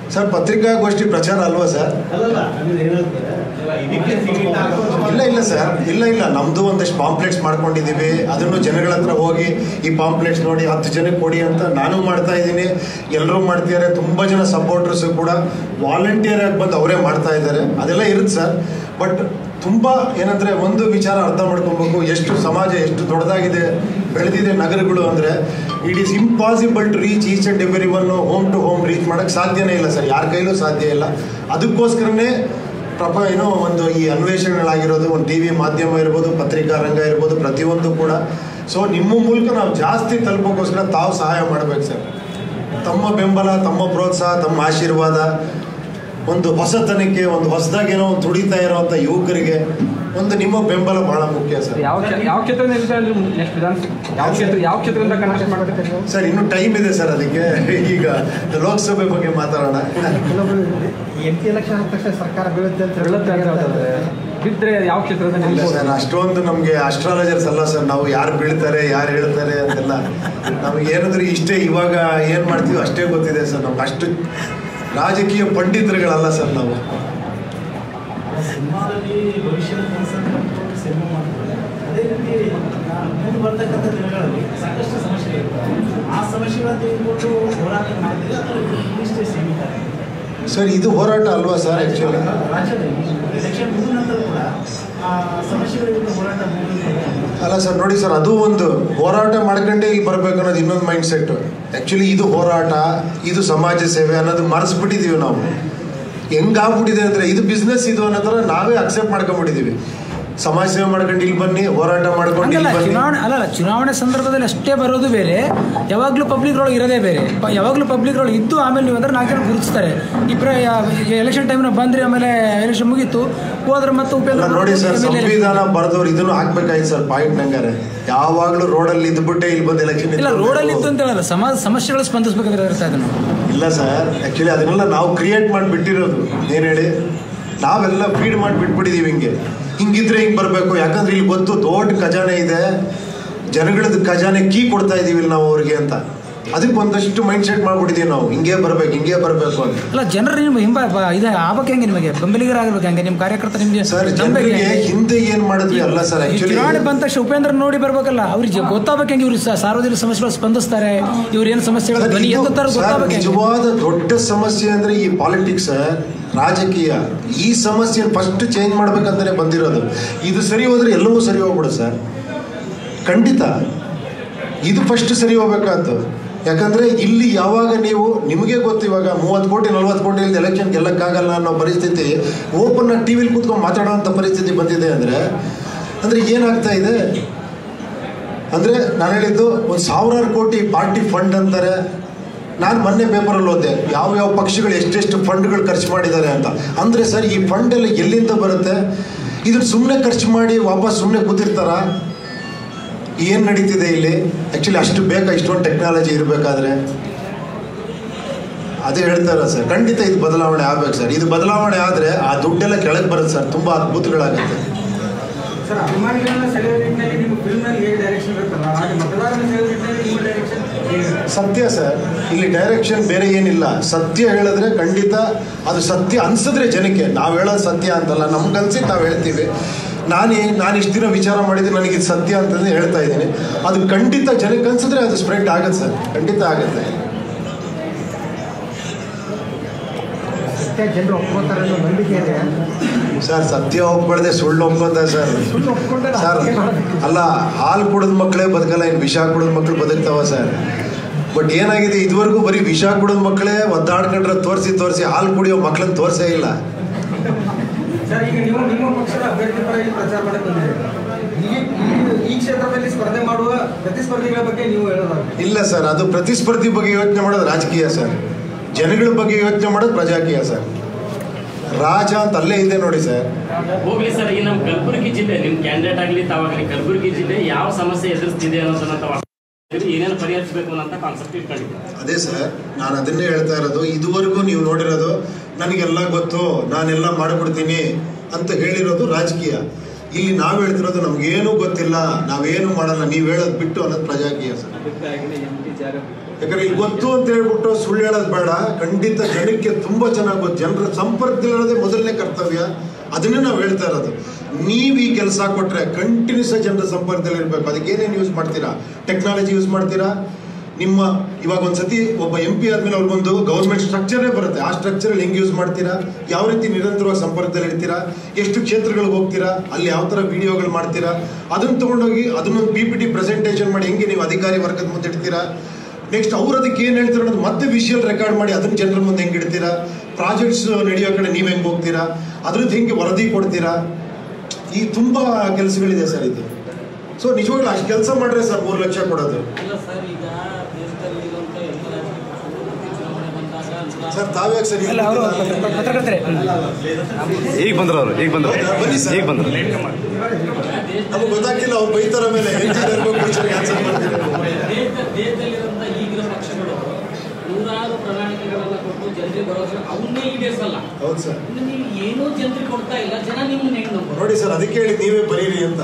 Speaker 2: ಸರ್ ಪತ್ರಿಕಾಗೋಷ್ಠಿ ಪ್ರಚಾರ ಅಲ್ವಾ ಸರ್
Speaker 5: ಅಲ್ಲಲ್ಲ ಅಂದ್ರೆ ಏನಾಗ್ತದೆ ಇದಕ್ಕೆ ಸೀಮಿತ ಆಗೋದು
Speaker 2: ಇಲ್ಲ ಇಲ್ಲ ಸರ್ ಇಲ್ಲ ಇಲ್ಲ ನಮ್ದು ಒಂದಷ್ಟು ಪಾಂಪ್ಲೆಟ್ಸ್ ಮಾಡ್ಕೊಂಡಿದ್ದೀವಿ ಅದನ್ನು ಜನಗಳ ಹತ್ರ ಹೋಗಿ ಈ ಪಾಂಪ್ಲೆಟ್ಸ್ ನೋಡಿ ಹತ್ತು ಜನಕ್ಕೆ ಕೊಡಿ ಅಂತ ನಾನು ಮಾಡ್ತಾ ಇದ್ದೀನಿ ಎಲ್ಲರೂ ಮಾಡ್ತಿದ್ದಾರೆ ತುಂಬ ಜನ ಸಪೋರ್ಟರ್ಸು ಕೂಡ ವಾಲಂಟಿಯರ್ ಆಗಿ ಬಂದು ಅವರೇ ಮಾಡ್ತಾ ಇದ್ದಾರೆ ಅದೆಲ್ಲ ಇರುತ್ತೆ ಸರ್ ಬಟ್ ತುಂಬ ಏನಂದರೆ ಒಂದು ವಿಚಾರ ಅರ್ಥ ಮಾಡ್ಕೊಬೇಕು ಎಷ್ಟು ಸಮಾಜ ಎಷ್ಟು ದೊಡ್ಡದಾಗಿದೆ ಬೆಳೆದಿದೆ ನಗರಗಳು ಅಂದರೆ it is impossible to reach each and every one home to home reach ಮಾಡೋಕ್ಕೆ ಸಾಧ್ಯನೇ ಇಲ್ಲ ಸರ್ ಯಾರ ಕೈಲೂ ಸಾಧ್ಯ ಇಲ್ಲ ಅದಕ್ಕೋಸ್ಕರನೇ ಪ್ರಪ ಏನೋ ಒಂದು ಈ ಅನ್ವೇಷಣೆಗಳಾಗಿರೋದು ಒಂದು ಟಿ ವಿ ಮಾಧ್ಯಮ ಇರ್ಬೋದು ಪತ್ರಿಕಾ ರಂಗ ಇರ್ಬೋದು ಪ್ರತಿಯೊಂದು ಕೂಡ ಸೊ ನಿಮ್ಮ ಮೂಲಕ ನಾವು ಜಾಸ್ತಿ ತಲುಪೋಕ್ಕೋಸ್ಕರ ತಾವು ಸಹಾಯ ಮಾಡ್ಬೇಕು ಸರ್ ತಮ್ಮ ಬೆಂಬಲ ತಮ್ಮ ಪ್ರೋತ್ಸಾಹ ತಮ್ಮ ಆಶೀರ್ವಾದ ಒಂದು ಹೊಸತನಕ್ಕೆ ಒಂದು ಹೊಸದಾಗಿ ಏನೋ ಒಂದು ತುಡಿತಾ ಇರೋವಂಥ ಯುವಕರಿಗೆ ಒಂದು ನಿಮ್ಮ ಬೆಂಬಲ ಬಹಳ ಮುಖ್ಯ ಸರ್
Speaker 6: ಯಾವ ಕ್ಷೇ- ಯಾವ ಕ್ಷೇತ್ರದಿಂದ ನಿಲ್ತಾ ಇದ್ರಿ ನೆಕ್ಸ್ಟ್ ವಿಧಾನಸಭೆ ಯಾವ ಕ್ಷೇತ್ರ ಯಾವ ಕ್ಷೇತ್ರದಿಂದ ಕಂಟೆಸ್ಟ್ ಮಾಡ್ತಾರೆ ನೀವು
Speaker 2: ಸರ್ ಇನ್ನೂ ಟೈಮ್ ಇದೆ ಸರ್ ಅದಕ್ಕೆ ಈಗ ಲೋಕಸಭೆ ಬಗ್ಗೆ ಮಾತಾಡೋಣ
Speaker 1: ಕೆಲವೊಬ್ರು ಎಂ ಪಿ ಎಲೆಕ್ಷನ್ ಆದ ತಕ್ಷಣ ಸರ್ಕಾರ ಬೀಳುತ್ತೆ ಅಂತ
Speaker 6: ಬೀಳುತ್ತೆ ಅಂತ ಹೇಳ್ತಾರೆ. ಬಿದ್ರೆ ಯಾವ ಕ್ಷೇತ್ರದಿಂದ
Speaker 2: ಇಲ್ಲ
Speaker 6: ನಿಲ್ಬೋದು
Speaker 2: ಸರ್ ಅಷ್ಟೊಂದು ನಮಗೆ ಅಸ್ಟ್ರಾಲಜರ್ಸ್ ಅಲ್ಲ ಸರ್ ನಾವು ಯಾರು ಬೀಳ್ತಾರೆ ಯಾರು ಹೇಳ್ತಾರೆ ಅಂತೆಲ್ಲ ನಮಗೆ ಏನಂದ್ರೆ ಇಷ್ಟೇ ಇವಾಗ ಏನು ಮಾಡ್ತೀವಿ ಅಷ್ಟೇ ಗೊತ್ತಿದೆ ಸರ್ ನಮ್ಗೆ ಅಷ್ಟು ರಾಜಕೀಯ ಪಂಡಿತರುಗಳಲ್ಲ ಸರ್ ನಾವು
Speaker 5: ಸಿನಿಮಾದಲ್ಲಿ ಭವಿಷ್ಯದ ಕನಸನ್ನು ಕಟ್ಟಿಕೊಂಡು ಸಿನಿಮಾ ಮಾಡ್ತಾರೆ ಅದೇ ರೀತಿ ಆ, ಮುಂದೆ ಬರ್ತಕ್ಕಂಥ ದಿನಗಳಲ್ಲಿ ಸಾಕಷ್ಟು ಸಮಸ್ಯೆಗಳಿರ್ತವೆ ಆ ಸಮಸ್ಯೆಗಳನ್ನು ತೆಗೆದುಕೊಂಡು ಹೋರಾಟ ಮಾಡಿದ್ರೆ ಅದು ಇಷ್ಟೇ ಸೀಮಿತ
Speaker 2: ಸರ್ ಇದು ಹೋರಾಟ ಅಲ್ವಾ ಸರ್ ಆ್ಯಕ್ಚುಲಿ
Speaker 5: ರಾಜ್ಯದಲ್ಲಿ ಎಲೆಕ್ಷನ್ ಮುಗಿದ ನಂತರ ಕೂಡ ಆ ಸಮಸ್ಯೆಗಳ ವಿರುದ್ಧ ಹೋರಾಟ ಮುಂದುವರಿಯುತ್ತದೆ
Speaker 2: ಅಲ್ಲ ಸರ್ ನೋಡಿ ಸರ್ ಅದು ಒಂದು ಹೋರಾಟ ಮಾಡ್ಕೊಂಡೇ ಇಲ್ಲಿ ಬರ್ಬೇಕು ಅನ್ನೋದು ಇನ್ನೊಂದು ಮೈಂಡ್ ಸೆಟ್ ಆ್ಯಕ್ಚುಲಿ ಇದು ಹೋರಾಟ ಇದು ಸಮಾಜ ಸೇವೆ ಅನ್ನೋದು ಮರೆಸ್ಬಿಟ್ಟಿದ್ದೀವಿ ನಾವು ಹೆಂಗಾಗ್ಬಿಟ್ಟಿದೆ ಅಂದರೆ ಇದು ಬಿಸ್ನೆಸ್ ಇದು ಅನ್ನೋ ಥರ ನಾವೇ ಅಕ್ಸೆಪ್ಟ್ ಮಾಡ್ಕೊಂಡ್ಬಿಟ್ಟಿದ್ದೀವಿ ಸಮಾಜ ಸೇವೆ ಮಾಡ್ಕೊಂಡು ಇಲ್ಲಿ ಬನ್ನಿ ಹೋರಾಟ ಮಾಡ್ಕೊಂಡು
Speaker 4: ಹಂಗಲ್ಲ
Speaker 2: ಇಲ್ಲಿ ಬನ್ನಿ
Speaker 4: ಚುನಾವಣೆ ಅಲ್ಲಲ್ಲ ಚುನಾವಣೆ ಸಂದರ್ಭದಲ್ಲಿ ಅಷ್ಟೇ ಬರೋದು ಬೇರೆ ಯಾವಾಗಲೂ ಪಬ್ಲಿಕ್ ರೋಲ್ ಇರೋದೇ ಬೇರೆ ಪ- ಯಾವಾಗಲೂ ಪಬ್ಲಿಕ್ ರೋಲ್ ಇದ್ದು ಆಮೇಲೆ ನೀವು ಅಂದ್ರೆ ನಾಲ್ಕು ಜನ ಗುರುತಿಸ್ತಾರೆ ಇಬ್ಬರ ಎಲೆಕ್ಷನ್ ಟೈಮ್ನ ಬಂದ್ರಿ ಆಮೇಲೆ ಎಲೆಕ್ಷನ್ ಮುಗೀತು ಹೋದ್ರೆ ಮತ್ತೆ
Speaker 2: ಅಲ್ಲ
Speaker 4: ಉಪೇಂದ್ರ
Speaker 2: ನೋಡಿ ಸರ್
Speaker 4: MLA
Speaker 2: ಸಂವಿಧಾನ ಬರೆದವ್ರು ಇದನ್ನು ಹಾಕ್ಬೇಕಾಯ್ತು ಸರ್ ಪಾಯಿಂಟ್ ನಂಗಾರೆ ಯಾವಾಗಲೂ ರೋಡಲ್ಲಿ ಇದ್ಬಿಟ್ಟೆ ಇಲ್ಲಿ ಬಂದು ಎಲೆಕ್ಷನ್
Speaker 4: ಇಲ್ಲ ರೋಡಲ್ಲಿ ಇತ್ತು ಅಂತ ಹೇಳಲ್ಲ ಸಮಾಜ ಸಮಸ್ಯೆಗಳು ಸ್ಪಂದಿಸ್ಬೇಕಾದ್ರೆ ಇರ್ತಾ ಇದೆ ನಾವು
Speaker 2: ಇಲ್ಲ ಸರ್ ಆ್ಯಕ್ಚುಲಿ ಅದನ್ನೆಲ್ಲ ನಾವು ಕ್ರಿಯೇಟ್ ಮಾಡಿ ಬಿಟ್ಟಿರೋದು ಏನು ಹೇಳಿ ನಾವೆಲ್ಲ ಫೀಡ್ ಮಾಡಿ ಬಿಟ್ಬಿಟ್ಟಿದೀವಿ ಹಿಂಗೆ ಹಿಂಗಿದ್ರೆ ಹಿಂಗೆ ಬರಬೇಕು ಯಾಕಂದ್ರೆ ಇಲ್ಲಿ ಗೊತ್ತು ದೊಡ್ಡ ಖಜಾನೆ ಇದೆ ಜನಗಳದ್ದು ಖಜಾನೆ ಕೀ ಕೊಡ್ತಾ ಇದೀವಿ ಇಲ್ಲಿ ನಾವು ಅವ್ರಿಗೆ ಅಂತ ಅದಕ್ಕೆ ಒಂದಷ್ಟು ಮೈಂಡ್ ಸೆಟ್ ಮಾಡ್ಬಿಟ್ಟಿದೀವಿ ನಾವು ಹಿಂಗೆ ಬರ್ಬೇಕು ಹಿಂಗೆ ಬರಬೇಕು ಅಂತ
Speaker 4: ಅಲ್ಲ ಜನರು ನಿಮ್ಮ ಹಿಂಬ ಬ- ಇದು ಆಗ್ಬೇಕು ಹೆಂಗೆ ನಿಮಗೆ ಬೆಂಬಲಿಗರಾಗಬೇಕು ಹೆಂಗೆ ನಿಮ್ಮ ಕಾರ್ಯಕರ್ತ ನಿಮಗೆ
Speaker 2: ಸರ್
Speaker 4: ನಂಬೇಕು
Speaker 2: ಜನರಿಗೆ
Speaker 4: ಹೆಂಗೆ?
Speaker 2: ಹಿಂದೆ ಏನು ಮಾಡಿದ್ವಿ ಅಲ್ಲ ಸರ್
Speaker 4: ಈ
Speaker 2: ಆ್ಯಕ್ಚುಲಿ
Speaker 4: ಚುನಾವಣೆ ಬಂದ ತಕ್ಷಣ ಉಪೇಂದ್ರ ನೋಡಿ ಬರ್ಬೇಕಲ್ಲ ಅವ್ರಿಗೆ ಗೊತ್ತಾಗಬೇಕು ಹೆಂಗೆ ಇವ್ರು ಸ- ಸಾರ್ವಜನಿಕ ಸಮಸ್ಯೆಗಳು ಸ್ಪಂದಿಸ್ತಾರೆ ಇವ್ರು ಏನು ಸಮಸ್ಯೆಗಳು
Speaker 2: ಸರ್,
Speaker 4: ಧ್ವನಿ
Speaker 2: ಇದು-
Speaker 4: ಎತ್ತುತ್ತಾರೆ
Speaker 2: ಸರ್,
Speaker 4: ಗೊತ್ತಾಗಬೇಕು ಹೆಂಗೆ?
Speaker 2: ನಿಜವಾದ ದೊಡ್ಡ ಸಮಸ್ಯೆ ಅಂದ್ರೆ ಈ ಪಾಲಿಟಿಕ್ಸ್ ರಾಜಕೀಯ ಈ ಸಮಸ್ಯೆ ಫಸ್ಟ್ ಚೇಂಜ್ ಮಾಡ್ಬೇಕಂತಾನೆ ಬಂದಿರೋದು ಇದು ಸರಿ ಹೋದ್ರೆ ಎಲ್ಲವೂ ಸರಿ ಹೋಗ್ಬಿಡು ಸರ್ ಖಂಡಿತ ಇದು ಫಸ್ಟ್ ಸರಿ ಹೋಗ್ಬೇಕಾದ್ದು ಯಾಕಂದ್ರೆ ಇಲ್ಲಿ ಯಾವಾಗ ನೀವು ನಿಮಗೆ ಗೊತ್ತು ಇವಾಗ ಮೂವತ್ತು ಕೋಟಿ ನಲ್ವತ್ತು ಕೋಟಿ ಇಲ್ಲದೆ ಎಲೆಕ್ಷನ್ ಗೆಲ್ಲಕ್ಕಾಗಲ್ಲ ಅನ್ನೋ ಪರಿಸ್ಥಿತಿ ಓಪನ್ ಆಗಿ ಟಿ ವಿಲಿ ಕೂತ್ಕೊಂಡು ಮಾತಾಡೋವಂಥ ಪರಿಸ್ಥಿತಿ ಬಂದಿದೆ ಅಂದರೆ ಅಂದರೆ ಏನಾಗ್ತಾ ಇದೆ ಅಂದರೆ ನಾನು ಹೇಳಿದ್ದು ಒಂದು ಸಾವಿರಾರು ಕೋಟಿ ಪಾರ್ಟಿ ಫಂಡ್ ಅಂತಾರೆ ನಾನು ಮೊನ್ನೆ ಪೇಪರಲ್ಲಿ ಓದಿದೆ ಯಾವ ಯಾವ ಪಕ್ಷಗಳು ಎಷ್ಟೆಷ್ಟು ಫಂಡ್ಗಳು ಖರ್ಚು ಮಾಡಿದ್ದಾರೆ ಅಂತ ಅಂದರೆ ಸರ್ ಈ ಫಂಡ್ ಎಲ್ಲ ಎಲ್ಲಿಂದ ಬರುತ್ತೆ ಇದನ್ನು ಸುಮ್ಮನೆ ಖರ್ಚು ಮಾಡಿ ವಾಪಸ್ ಸುಮ್ಮನೆ ಕೂತಿರ್ತಾರ ಏನು ನಡೀತಿದೆ ಇಲ್ಲಿ ಆ್ಯಕ್ಚುಲಿ ಅಷ್ಟು ಬೇಕಾ ಇಷ್ಟೊಂದು ಟೆಕ್ನಾಲಜಿ ಇರಬೇಕಾದ್ರೆ ಅದೇ ಹೇಳ್ತಾರ ಸರ್ ಖಂಡಿತ ಇದು ಬದಲಾವಣೆ ಆಗ್ಬೇಕು ಸರ್ ಇದು ಬದಲಾವಣೆ ಆದರೆ ಆ ದುಡ್ಡೆಲ್ಲ ಕೆಳಗೆ ಬರುತ್ತೆ ಸರ್ ತುಂಬ ಅದ್ಭುತಗಳಾಗುತ್ತೆ
Speaker 8: ಸರ್ ಅಭಿಮಾನಿಗಳನ್ನ ಸೆಳೆಯುವ ನಿಟ್ಟಿನಲ್ಲಿ ನಿಮ್ಮ ಫಿಲ್ಮ್ನಲ್ಲಿ ಹೇಗೆ ಡೈರೆಕ್ಷನ್ ಇರುತ್ತಲ್ಲ ಹಾಗೆ ಮತದಾರನ ಸೆಳೆಯುವ ನಿಟ್ಟಿನಲ್ಲಿ ನಿಮ್ಮ ಡೈರೆಕ್ಷನ್ ಹೇಗೆ
Speaker 2: ಸತ್ಯ ಸರ್ ಇಲ್ಲಿ ಡೈರೆಕ್ಷನ್ ಬೇರೆ ಏನಿಲ್ಲ ಸತ್ಯ ಹೇಳಿದ್ರೆ ಖಂಡಿತ ಅದು ಸತ್ಯ ಅನ್ಸಿದ್ರೆ ಜನಕ್ಕೆ ನಾವು ಹೇಳೋದು ಸತ್ಯ ಅಂತಲ್ಲ ನಮ್ಗೆ ಅನ್ಸಿದ್ದು ನಾವು ಹೇಳ್ತೀವಿ ನಾನು ನಾನು ಇಷ್ಟು ದಿನ ವಿಚಾರ ಮಾಡಿದ್ರೆ ನನಗೆ ಇದು ಸತ್ಯ ಅಂತಂದು ಹೇಳ್ತಾ ಇದ್ದೀನಿ ಅದು ಖಂಡಿತ ಜನಕ್ಕೆ ಅನ್ಸಿದ್ರೆ ಅದು ಸ್ಪ್ರೆಡ್ ಆಗುತ್ತೆ ಸರ್ ಖಂಡಿತ ಆಗುತ್ತೆ
Speaker 1: ಸತ್ಯ ಜನರು ಒಪ್ಕೋತಾರೆ ಅನ್ನೋ ನಂಬಿಕೆ ಇದೆ
Speaker 2: ಸರ್ ಸತ್ಯ ಒಪ್ಕೊಳ್ದೆ ಸುಳ್ಳು ಒಪ್ಕೊಂತ ಸರ್
Speaker 1: ಸುಳ್ಳು ಒಪ್ಕೊಂಡ್ರೆ
Speaker 2: ಸರ್
Speaker 1: ಅದಕ್ಕೆ ಮಾಡ್ಬೇಕು.
Speaker 2: ಅಲ್ಲ ಹಾಲು ಕುಡಿದ ಮಕ್ಕಳೇ ಬದುಕಲ್ಲ ಇನ್ನು ವಿಷ ಕುಡಿದ ಮಕ್ಕಳು ಬದುಕ್ತಾವ ಸರ್ ಬಟ್ ಏನಾಗಿದೆ ಇದುವರೆಗೂ ಬರೀ ವಿಷ ಕುಡಿದ ಮಕ್ಕಳೇ ಒದ್ದಾಡ್ಕೊಂಡ್ರೆ ತೋರಿಸಿ ತೋರಿಸಿ ಹಾಲು ಕುಡಿಯೋ ಮಕ್ಕಳನ್ನ ತೋರಿಸೇ ಇಲ್ಲ
Speaker 8: ಸರ್ ಈಗ ನೀವು ನಿಮ್ಮ ಪಕ್ಷದ ಅಭ್ಯರ್ಥಿ ಪರ ಇಲ್ಲಿ ಪ್ರಚಾರ ಮಾಡಕ್ಕೆ ಬಂದಿದ್ದೀರಿ ಈ ಈ- ಈ ಕ್ಷೇತ್ರದಲ್ಲಿ ಸ್ಪರ್ಧೆ ಮಾಡುವ ಪ್ರತಿಸ್ಪರ್ಧಿಗಳ ಬಗ್ಗೆ ನೀವು ಹೇಳೋದಾದ್ರೆ
Speaker 2: ಇಲ್ಲ ಸರ್ ಅದು ಪ್ರತಿಸ್ಪರ್ಧಿ ಬಗ್ಗೆ ಯೋಚನೆ ಮಾಡೋದು ರಾಜಕೀಯ ಸರ್ ಜನಗಳ ಬಗ್ಗೆ ಯೋಚನೆ ಮಾಡೋದು ಪ್ರಜಾಕೀಯ ಸರ್ ರಾಜ ಅಂತ ಅಲ್ಲೇ ಇದೆ ನೋಡಿ ಸರ್
Speaker 7: ಹೋಗ್ಲಿ ಸರ್ ಈ ನಮ್ಮ ಕಲಬುರಗಿ ಜಿಲ್ಲೆ ನಿಮ್ ಕ್ಯಾಂಡಿಡೇಟ್ ಆಗಲಿ ತಾವಾಗಲಿ ಕಲಬುರಗಿ ಜಿಲ್ಲೆ ಯಾವ ಸಮಸ್ಯೆ ಎದುರಿಸ್ತಿದೆ ಅನ್ನೋದನ್ನ ತಾವು ಏನೇನು ಪರಿಹರಿಸಬೇಕು ಅನ್ನೋ ಕಾನ್ಸೆಪ್ಟ್ ಇಟ್ಕೊಂಡಿದ್ದೀವಿ
Speaker 2: ಅದೇ ಸರ್ ನಾನು ಅದನ್ನೇ ಹೇಳ್ತಾ ಇರೋದು ಇದುವರೆಗೂ ನೀವು ನೋಡಿರೋದು ನನಗೆಲ್ಲ ಗೊತ್ತು ನಾನೆಲ್ಲ ಮಾಡಿಬಿಡ್ತೀನಿ ಅಂತ ಹೇಳಿರೋದು ರಾಜಕೀಯ ಇಲ್ಲಿ ನಾವು ಹೇಳ್ತಿರೋದು ನಮ್ಗೇನೂ ಗೊತ್ತಿಲ್ಲ ನಾವೇನು ಮಾಡಲ್ಲ ನೀವು ಹೇಳೋದು ಬಿಟ್ಟು ಅನ್ನೋದು ಪ್ರಜಾಕೀಯ ಸರ್
Speaker 3: ಅದಕ್ಕಾಗಿನೇ ಎಂ ಪಿ ಜಾಗ ಬಿಟ್ಟು
Speaker 2: ಯಾಕಂದ್ರೆ ಇಲ್ಲಿ ಗೊತ್ತು ಅಂತ ಹೇಳ್ಬಿಟ್ಟು ಸುಳ್ಳು ಹೇಳೋದು ಬೇಡ ಖಂಡಿತ ಜನಕ್ಕೆ ತುಂಬಾ ಚೆನ್ನಾಗಿ ಗೊತ್ತು ಜನರ ಸಂಪರ್ಕದಲ್ಲಿರೋದೇ ಮೊದಲನೇ ಕರ್ತವ್ಯ ಅದನ್ನೇ ನಾವು ಹೇಳ್ತಾ ಇರೋದು ನೀವು ಈ ಕೆಲಸ ಕೊಟ್ರೆ ಕಂಟಿನ್ಯೂಸ್ ಜನರ ಸಂಪರ್ಕದಲ್ಲಿ ಇರಬೇಕು ಅದಕ್ಕೆ ಏನೇನು ಯೂಸ್ ಮಾಡ್ತೀರಾ ಟೆಕ್ನಾಲಜಿ ಯೂಸ್ ಮಾಡ್ತೀರಾ ನಿಮ್ಮ ಇವಾಗ ಒಂದ್ಸತಿ ಒಬ್ಬ ಎಂ ಪಿ ಆದ್ಮೇಲೆ ಅವ್ರಿಗೊಂದು ಗೌರ್ಮೆಂಟ್ ಸ್ಟ್ರಕ್ಚರೇ ಬರುತ್ತೆ ಆ ಸ್ಟ್ರಕ್ಚರಲ್ಲಿ ಹೆಂಗೆ ಯೂಸ್ ಮಾಡ್ತೀರಾ ಯಾವ ರೀತಿ ನಿರಂತರವಾಗಿ ಸಂಪರ್ಕದಲ್ಲಿ ಇರ್ತೀರಾ ಎಷ್ಟು ಕ್ಷೇತ್ರಗಳಿಗೆ ಹೋಗ್ತೀರಾ ಅಲ್ಲಿ ಯಾವ ಥರ ವಿಡಿಯೋಗಳು ಮಾಡ್ತೀರಾ ಅದನ್ನ ತಗೊಂಡೋಗಿ ಅದನ್ನೊಂದು ಪಿ ಪಿ ಟಿ ಪ್ರೆಸೆಂಟೇಷನ್ ಮಾಡಿ ಹೆಂಗೆ ನೀವು ಅಧಿಕಾರಿ ವರ್ಗದ ಮುಂದೆ ಇಡ್ತೀರಾ ನೆಕ್ಸ್ಟ್ ಅವ್ರು ಅದಕ್ಕೆ ಏನು ಹೇಳ್ತಾರೆ ಅನ್ನೋದು ಮತ್ತೆ ವಿಷುವಲ್ ರೆಕಾರ್ಡ್ ಮಾಡಿ ಅದನ್ನ ಜನರ ಮುಂದೆ ಹೆಂಗೆ ಇಡ್ತೀರಾ ಪ್ರಾಜೆಕ್ಟ್ಸ್ ನಡೆಯೋ ಕಡೆ ನೀವು ಹೆಂಗೆ ಹೋಗ್ತೀರಾ ಅದ್ರದ್ದು ಹೆಂಗೆ ವರದಿ ಕೊಡ್ತೀರಾ ಈ ತುಂಬ ಕೆಲಸಗಳಿದೆ ಸರ್ ಇದು ಸೊ ನಿಜವಾಗ್ಲೂ ಅಷ್ಟು ಕೆಲಸ ಮಾಡ್ರೆ ಸರ್ ಮೂರು ಲಕ್ಷ ಕೊಡೋದು
Speaker 9: ಇಲ್ಲ ಸರ್ ಈಗ ದೇಶದಲ್ಲಿರುವಂಥ ಎಲ್ಲ ರಾಜಕೀಯ ಪಕ್ಷಗಳು ಪ್ರತಿ ಚುನಾವಣೆ ಬಂದಾಗ
Speaker 2: ಸರ್ ತಾವ್ಯಾಕೆ ಸರ್
Speaker 4: ಅಲ್ಲ ಅವರು ಪತ್ರಕರ್ತರೆ
Speaker 10: ಈಗ ಬಂದ್ರು ಅವರು ಈಗ ಬಂದ್ರು
Speaker 2: ಬನ್ನಿ ಸರ್.
Speaker 10: ಈಗ ಬಂದ್ರು
Speaker 2: ನಮಗೆ ಗೊತ್ತಾಗ್ತಿಲ್ಲ ಅವ್ರು ಬೈತಾರ ಮೇಲೆ ಆನ್ಸರ್ ಮಾಡ್ತಾರೆ
Speaker 9: ದೇಶ ದೇಶದಲ್ಲಿರುವಂಥ ಈಗಿನ ಪಕ್ಷಗಳು ನೂರಾರು ಪ್ರಣಾಳಿಕೆಗಳನ್ನ ಕೊಟ್ಟು ಜನರಿಗೆ ಭರವಸೆ ಅವನ್ನೇ ಈಡೇರಿಸಲ್ಲ
Speaker 2: ಹೌದು ಸರ್
Speaker 9: ಇನ್ನು ನೀವು ಏನೂ ಜನರಿಗೆ ಕೊಡ್ತಾ ಇಲ್ಲ ಜನ ನಿಮ್ಮನ್ನ ಹೆಂಗ್ ನಂಬೋದು
Speaker 2: ನೋಡಿ ಸರ್ ಅದಕ್ಕೆ ಹೇಳಿ ನೀವೇ ಬರೀರಿ ಅಂತ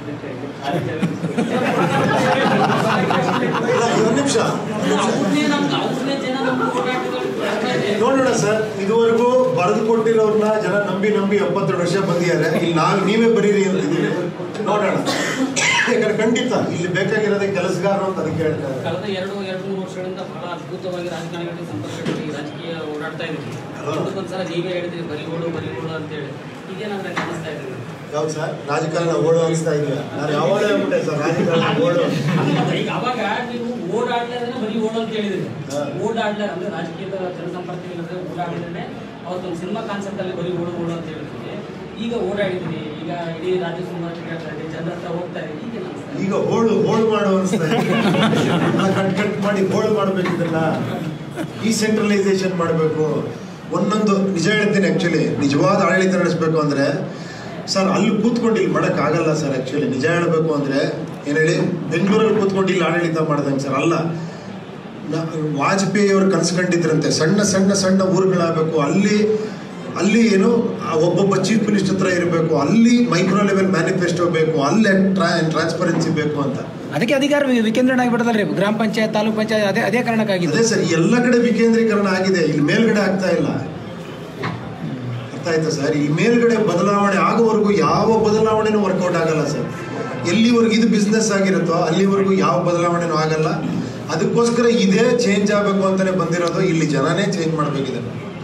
Speaker 2: ಇಲ್ಲ, ಒಂದು ನಿಮಿಷ
Speaker 9: ಅವ್ರನ್ನೇ ನಮ್ಗೆ ಅವ್ರನ್ನೇ ಜನ ನಮ್ಮ ಹೋರಾಟಗಳು ಬರ್ತಾ ಇದೆ
Speaker 2: ನೋಡೋಣ ಸರ್ ಇದುವರೆಗೂ ಬರೆದು ಕೊಟ್ಟಿರೋರ್ನ ಜನ ನಂಬಿ ನಂಬಿ ಎಪ್ಪತ್ತೆರಡು ವರ್ಷ ಬಂದಿದ್ದಾರೆ ಇಲ್ಲಿ ನಾವು ನೀವೇ ಬರೀರಿ ಅಂತಿದ್ದೀವಿ ನೋಡೋಣ ಯಾಕಂದ್ರೆ ಖಂಡಿತ ಇಲ್ಲಿ ಬೇಕಾಗಿರೋದೇ ಕೆಲಸಗಾರರು ಅಂತ ಅದಕ್ಕೆ ಹೇಳ್ತಾ ಇದ್ದಾರೆ
Speaker 9: ಕಳೆದ ಎರಡು ಎರಡು ಮೂರು ವರ್ಷಗಳಿಂದ ಬಹಳ ಅದ್ಭುತವಾಗಿ ರಾಜಕಾರಣಿಗಳಿಗೆ ಸಂಪರ್ಕದಲ್ಲಿ ರಾಜಕೀಯ ಓಡಾಡ್ತಾ ಇದ್ವಿ ಒಂದ್ಸಲ ನೀವೇ ಹೇಳಿದ್ರಿ ಬರಿಗೋಡು ಬರಿಗೋಡು ಅಂತೇಳಿ ಇದೇನಾದ್ರೆ ಕಾಣಿಸ್ತಾ ಇದೆ
Speaker 2: ಯಾವ್ದು ಸರ್ ರಾಜಕಾರಣ ಓಡೋ ಅನಿಸ್ತಾ ಇದೆಯಾ ನಾನು ಯಾವಾಗ ಹೇಳ್ಬಿಟ್ಟೆ ಸರ್ ರಾಜಕಾರಣ ಓಡೋ
Speaker 9: ಈಗ ಅವಾಗ ನೀವು ಓಡಾಡ್ಲಾದ್ರೆ ಬರೀ ಓಡು ಅಂತ ಹೇಳಿದ್ರಿ
Speaker 2: ಹಾ.
Speaker 9: ಓಡಾಡ್ಲ ಅಂದ್ರೆ ರಾಜಕೀಯದ ಜನಸಂಪರ್ಕ ಇಲ್ಲದೆ ಓಡಾಡಿದ್ರೆ ಅವತ್ತೊಂದು ಸಿನಿಮಾ ಕಾನ್ಸೆಪ್ಟ್ ಅಲ್ಲಿ ಬರೀ ಓಡು ಓಡು ಅಂತ ಹೇಳಿದ್ರಿ ಈಗ ಓಡಾಡಿದ್ರಿ ಈಗ ಇಡೀ ರಾಜ್ಯ ಸುಮಾರು ತಿರುಗಾಡ್ತಾ ಇದೆ ಜನರ ಹತ್ರ ಹೋಗ್ತಾ ಇದೆ ಈಗ ಅನಿಸ್ತಾ ಇದೆ.
Speaker 2: ಈಗ ಹೋಳು ಹೋಳು ಮಾಡೋ ಅನಿಸ್ತಾ ಇದೆ ಎಲ್ಲ ಕಟ್ ಕಟ್ ಮಾಡಿ ಹೋಳು ಮಾಡ್ಬೇಕು ಇದನ್ನ ಈ ಸೆಂಟ್ರಲೈಸೇಷನ್ ಮಾಡಬೇಕು ಒಂದೊಂದು ನಿಜ ಹೇಳ್ತೀನಿ ಆ್ಯಕ್ಚುಲಿ ನಿಜವಾದ ಆಡಳಿತ ನಡೆಸಬೇಕು ಅಂದರೆ ಸರ್ ಅಲ್ಲಿ ಕೂತ್ಕೊಂಡು ಇಲ್ಲಿ ಮಾಡಕ್ ಆಗಲ್ಲ ಸರ್ ಆ್ಯಕ್ಚುಲಿ ನಿಜ ಹೇಳಬೇಕು ಅಂದರೆ ಏನು ಹೇಳಿ ಬೆಂಗಳೂರಲ್ಲಿ ಕೂತ್ಕೊಂಡು ಇಲ್ಲಿ ಆಡಳಿತ ಮಾಡ್ದಂಗೆ ಸರ್ ಅಲ್ಲ ನ- ವಾಜಪೇಯಿ ಅವರು ಕನ್ಸ್ಕೊಂಡಿದ್ರಂತೆ ಸಣ್ಣ ಸಣ್ಣ ಸಣ್ಣ ಊರುಗಳಾಗಬೇಕು ಅಲ್ಲಿ ಅಲ್ಲಿ ಏನು ಆ ಒಬ್ಬೊಬ್ಬ ಚೀಫ್ ಮಿನಿಸ್ಟರ್ ಹತ್ರ ಇರಬೇಕು ಅಲ್ಲಿ ಮೈಕ್ರೋ ಲೆವೆಲ್ ಮ್ಯಾನಿಫೆಸ್ಟೋ ಬೇಕು ಅಲ್ಲೇ ಟ್ರಾ ಟ್ರಾನ್ಸ್ಪರೆನ್ಸಿ ಬೇಕು ಅಂತ
Speaker 4: ಅದಕ್ಕೆ ಅಧಿಕಾರ ವಿ- ವಿಕೇಂದ್ರೀಕರಣ ಆಗಿಬಿಡದಲ್ರಿ ಗ್ರಾಮ ಪಂಚಾಯತ್ ತಾಲೂಕ್ ಪಂಚಾಯತ್ ಅದೇ ಅದೇ ಕಾರಣಕ್ಕಾಗಿದೆ
Speaker 2: ಅದೇ ಸರ್ ಎಲ್ಲ ಕಡೆ ವಿಕೇಂದ್ರೀಕರಣ ಆಗಿದೆ ಇಲ್ಲಿ ಮೇಲ್ಗಡೆ ಆಗ್ತಾ ಇಲ್ಲ ಅರ್ಥ ಆಯ್ತಾ ಸರ್ ಈ ಮೇಲ್ಗಡೆ ಬದಲಾವಣೆ ಆಗೋವರೆಗೂ ಯಾವ ಬದಲಾವಣೆನೂ ವರ್ಕೌಟ್ ಆಗಲ್ಲ ಸರ್ ಎಲ್ಲಿವರೆಗೂ ಇದು ಬಿಸ್ನೆಸ್ ಆಗಿರುತ್ತೋ ಅಲ್ಲಿವರೆಗೂ ಯಾವ ಬದಲಾವಣೆನೂ ಆಗಲ್ಲ ಅದಕ್ಕೋಸ್ಕರ ಇದೇ ಚೇಂಜ್ ಆಗಬೇಕು ಅಂತಾನೆ ಬಂದಿರೋದು ಇಲ್ಲಿ ಜನನೇ ಚೇಂಜ್ ಮಾಡಬೇಕಿದೆ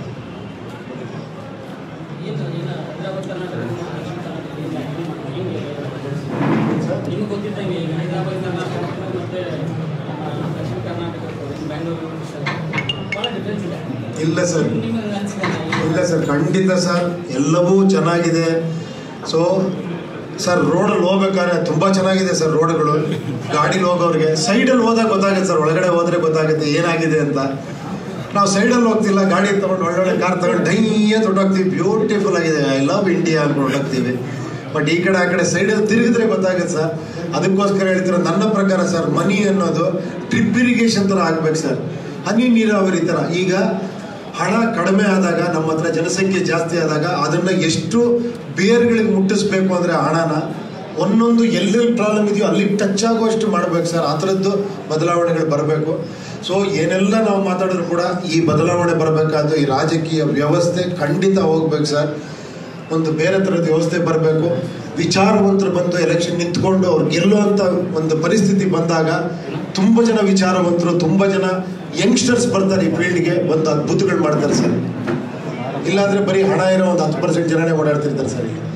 Speaker 9: ಏನು ಏನು ಹೈದರಾಬಾದ್ ಕರ್ನಾಟಕ ದಕ್ಷಿಣ ಕರ್ನಾಟಕ ಇಲ್ಲ, ಹೆಂಗೆ? ನಿಮ್ಗೆ ಗೊತ್ತಿದ್ದಂಗೆ ಈಗ ಹೈದರಾಬಾದ್ ಕರ್ನಾಟಕ ಮತ್ತೆ ಆ, ದಕ್ಷಿಣ ಕರ್ನಾಟಕ ಬ್ಯಾಂಗ್ಳೂರು ಭಾಳ ಡಿಫ್ರೆನ್ಸ್ ಇದೆ
Speaker 2: ಇಲ್ಲ ಸರ್
Speaker 9: ನಿಮಗೆ ಅನ್ಸಿದೆ
Speaker 2: ಇಲ್ಲ ಸರ್ ಖಂಡಿತ ಸರ್ ಎಲ್ಲವೂ ಚೆನ್ನಾಗಿದೆ ಸೊ ಸರ್ ರೋಡಲ್ಲಿ ಹೋಗ್ಬೇಕಾದ್ರೆ ತುಂಬ ಚೆನ್ನಾಗಿದೆ ಸರ್ ರೋಡ್ಗಳು ಗಾಡೀಲಿ ಹೋಗೋರಿಗೆ ಸೈಡಲ್ಲಿ ಹೋದಾಗ ಗೊತ್ತಾಗುತ್ತೆ ಸರ್ ಒಳಗಡೆ ಹೋದ್ರೆ ಗೊತ್ತಾಗುತ್ತೆ ಏನಾಗಿದೆ ಅಂತ ನಾವು ಸೈಡಲ್ಲಿ ಹೋಗ್ತಿಲ್ಲ ಗಾಡಿ ತಗೊಂಡು ಒಳ್ಳೊಳ್ಳೆ ಕಾರ್ ತಗೊಂಡು ಡೈಯ ತೊಟ್ಟೋಗ್ತೀವಿ ಬ್ಯೂಟಿಫುಲ್ ಆಗಿದೆ ಐ ಲವ್ ಇಂಡಿಯಾ ಅಂತ ಹೊರಟೋಗ್ತೀವಿ ಬಟ್ ಈ ಕಡೆ ಆ ಕಡೆ ಸೈಡಲ್ಲಿ ತಿರುಗಿದ್ರೆ ಗೊತ್ತಾಗುತ್ತೆ ಸರ್ ಅದಕ್ಕೋಸ್ಕರ ಹೇಳ್ತಿರೋ ನನ್ನ ಪ್ರಕಾರ ಸರ್ ಮನಿ ಅನ್ನೋದು ಡ್ರಿಪ್ ಇರಿಗೇಷನ್ ಥರ ಆಗ್ಬೇಕು ಸರ್ ಹನಿ ನೀರಾವರಿ ಥರ ಈಗ ಹಣ ಕಡಿಮೆ ಆದಾಗ ನಮ್ಮ ಹತ್ರ ಜನಸಂಖ್ಯೆ ಜಾಸ್ತಿ ಆದಾಗ ಅದನ್ನ ಎಷ್ಟು ಬೇರ್ಗಳಿಗೆ ಮುಟ್ಟಿಸ್ಬೇಕು ಅಂದ್ರೆ ಹಣನ ಒಂದೊಂದು ಎಲ್ಲೆಲ್ಲಿ ಪ್ರಾಬ್ಲಮ್ ಇದೆಯೋ ಅಲ್ಲಿ ಟಚ್ ಆಗುವಷ್ಟು ಮಾಡ್ಬೇಕು ಸರ್ ಆ ಥರದ್ದು ಬದಲಾವಣೆಗಳು ಬರಬೇಕು ಸೊ ಏನೆಲ್ಲ ನಾವು ಮಾತಾಡಿದ್ರು ಕೂಡ ಈ ಬದಲಾವಣೆ ಬರಬೇಕಾದ್ದು ಈ ರಾಜಕೀಯ ವ್ಯವಸ್ಥೆ ಖಂಡಿತ ಹೋಗ್ಬೇಕು ಸರ್ ಒಂದು ಬೇರೆ ಥರದ ವ್ಯವಸ್ಥೆ ಬರಬೇಕು ವಿಚಾರವಂತರು ಬಂದು ಎಲೆಕ್ಷನ್ ನಿಂತ್ಕೊಂಡು ಅವ್ರು ಗೆಲ್ಲುವಂಥ ಒಂದು ಪರಿಸ್ಥಿತಿ ಬಂದಾಗ ತುಂಬ ಜನ ವಿಚಾರವಂತರು ತುಂಬ ಜನ ಯಂಗ್ಸ್ಟರ್ಸ್ ಬರ್ತಾರೆ ಈ ಫೀಲ್ಡ್ಗೆ ಒಂದು ಅದ್ಭುತಗಳು ಮಾಡ್ತಾರೆ ಸರ್ ಇಲ್ಲಾಂದ್ರೆ ಬರೀ ಹಣ ಇರೋ ಒಂದು ಹತ್ತು ಪರ್ಸೆಂಟ್ ಜನನೇ ಓಡಾಡ್ತಿರ್ತಾರೆ ಸರ್ ಇಲ್ಲಿ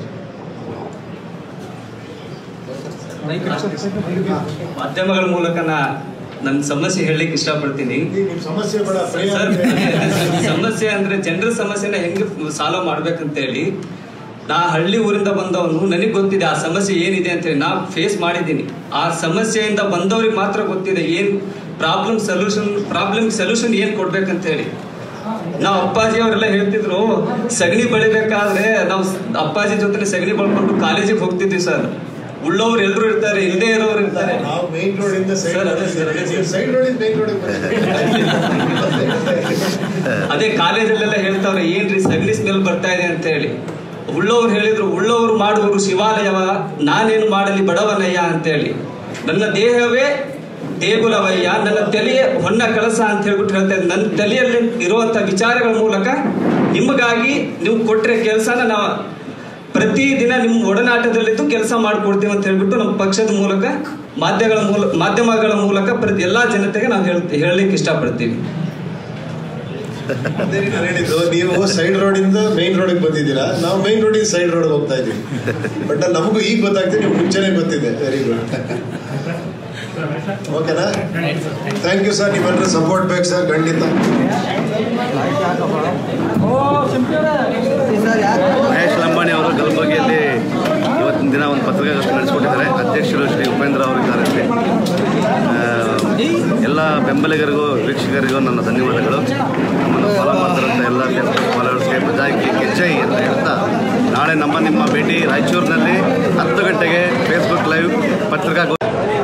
Speaker 3: ಮಾಧ್ಯಮಗಳ ಮೂಲಕ ನಾ ನನ್ನ ಸಮಸ್ಯೆ ಹೇಳಲಿಕ್ಕೆ ಇಷ್ಟಪಡ್ತೀನಿ
Speaker 2: ನಿಮ್ಮ ಸಮಸ್ಯೆ ಬೇಡ free
Speaker 3: ಸರ್
Speaker 2: ಆಗಿ-
Speaker 3: ಸಮಸ್ಯೆ ಅಂದ್ರೆ ಜನರ ಸಮಸ್ಯೆನ ಹೆಂಗೆ ಸಾಲ್ವ್ ಮಾಡ್ಬೇಕಂತೇಳಿ ನಾ ಹಳ್ಳಿ ಊರಿಂದ ಬಂದವನು ನನಗೆ ಗೊತ್ತಿದೆ ಆ ಸಮಸ್ಯೆ ಏನಿದೆ ಅಂತೇಳಿ ನಾ ಫೇಸ್ ಮಾಡಿದ್ದೀನಿ ಆ ಸಮಸ್ಯೆಯಿಂದ ಬಂದವ್ರಿಗೆ ಮಾತ್ರ ಗೊತ್ತಿದೆ ಏನ್ ಪ್ರಾಬ್ಲಮ್ ಸೊಲ್ಯೂಷನ್ ಪ್ರಾಬ್ಲಮ್ ಸೊಲ್ಯೂಷನ್ ಏನ್ ಕೊಡ್ಬೇಕಂತೇಳಿ ನಾವು ಅಪ್ಪಾಜಿ ಅವರೆಲ್ಲ ಹೇಳ್ತಿದ್ರು ಸಗಣಿ ಬಳಿಬೇಕಾದ್ರೆ ನಾವು ಅಪ್ಪಾಜಿ ಜೊತೆ ಸಗಣಿ ಬಳ್ಕೊಂಡು ಕಾಲೇಜಿಗೆ ಹೋಗ್ತಿದ್ವಿ ಸರ್ ಉಳ್ಳೋರು ಎಲ್ರು ಇರ್ತಾರೆ ಇಲ್ಲದೆ ಇರೋರು ಇರ್ತಾರೆ
Speaker 2: ನಾವು ಮೇನ್ ರೋಡ್ ಇಂದ ಸೈಡ್
Speaker 3: ಸರ್, ಅದೇ ಸರ್, ಅದೇ sir.
Speaker 2: Side road main road
Speaker 3: ಅದೇ ಕಾಲೇಜಲ್ಲೆಲ್ಲ ಹೇಳ್ತಾವ್ರೆ ಏನ್ರಿ ಸಗಣಿ ಸ್ಮೆಲ್ ಬರ್ತಾ ಇದೆ ಅಂತ ಹೇಳಿ ಉಳ್ಳೋರು ಹೇಳಿದ್ರು ಉಳ್ಳೋರು ಮಾಡುವರು ಶಿವಾಲಯವ ನಾನೇನು ಮಾಡಲಿ ಬಡವನಯ್ಯ ಅಂತೇಳಿ ನನ್ನ ದೇಹವೇ ದೇಗುಲವಯ್ಯ ನನ್ನ ತಲೆಯ ಹೊನ್ನ ಕಳಸ ಅಂತ ಹೇಳ್ಬಿಟ್ಟು ಹೇಳ್ತಾ ಇದ್ದೆ. ನನ್ನ ತಲೆಯಲ್ಲಿ ಇರುವಂತ ವಿಚಾರಗಳ ಮೂಲಕ ನಿಮಗಾಗಿ ನೀವು ಕೊಟ್ಟರೆ ಕೆಲಸನ ನಾವು ಪ್ರತಿದಿನ ನಿಮ್ಮ ಒಡನಾಟದಲ್ಲಿದ್ದು ಕೆಲಸ ಮಾಡಿಕೊಡ್ತೀವಿ ಅಂತ ಹೇಳ್ಬಿಟ್ಟು ನಮ್ಮ ಪಕ್ಷದ ಮೂಲಕ ಮಾಧ್ಯಮಗಳ ಮೂಲ ಮಾಧ್ಯಮಗಳ ಮೂಲಕ ಪ್ರತಿ ಎಲ್ಲಾ ಜನತೆಗೆ ನಾವು ಹೇಳ್ ಹೇಳಲಿಕ್ಕೆ ಇಷ್ಟಪಡ್ತೀವಿ
Speaker 2: ಅದೇ ರೀತಿ ನಾನು ಹೇಳಿದ್ದು ನೀವು ಸೈಡ್ ರೋಡ್ ಇಂದ ಮೈನ್ ರೋಡ್ ಬಂದಿದ್ದೀರಾ ನಾವು ಮೈನ್ ರೋಡ್ ಸೈಡ್ ರೋಡ್ ಹೋಗ್ತಾ ಇದೀವಿ ಬಟ್ ನಮಗೂ ಈಗ ಗೊತ್ತಾಗ್ತದೆ ನೀವು ಮುಂಚೆನೆ ಗೊತ್ತಿದೆ ವೆರಿ ಗುಡ್ ಓಕೆನಾ ಥ್ಯಾಂಕ್ ಯು ಸರ್ ನೀವೆಲ್ಲರೂ ಸಪೋರ್ಟ್ ಬೇಕು ಸರ್ ಖಂಡಿತ
Speaker 10: ಮಹೇಶ್ ಲಂಬಾಣಿ ಅವರು ಕಲಬುರಗಿಯಲ್ಲಿ ಇವತ್ತಿನ ದಿನ ಒಂದು ಪತ್ರಿಕಾಗೋಷ್ಠಿ ನಡೆಸಿಕೊಟ್ಟಿದ್ದಾರೆ ಅಧ್ಯಕ್ಷರು ಶ್ರೀ ಉಪೇಂದ್ರ ಅವರು ಇದ್ದಾರೆ ಇಲ್ಲಿ. ಆ, ಎಲ್ಲ ಬೆಂಬಲಿಗರಿಗೂ ವೀಕ್ಷಕರಿಗೂ ನನ್ನ ಧನ್ಯವಾದಗಳು ನಮ್ಮನ್ನು ಫಾಲೋ ಮಾಡ್ತಾರಂಥ ಎಲ್ಲ ಫೇಸ್ಬುಕ್ ಫಾಲೋವರ್ಸ್ಗೆ ಬಜಾಯ್ಗೆ ಕೆಚ್ಚೈ ಅಂತ ಹೇಳ್ತಾ ನಾಳೆ ನಮ್ಮ ನಿಮ್ಮ ಭೇಟಿ ರಾಯಚೂರಿನಲ್ಲಿ ಹತ್ತು ಗಂಟೆಗೆ ಫೇಸ್ಬುಕ್ ಲೈವ್ ಪತ್ರಿಕಾಗೋಷ್ಠಿ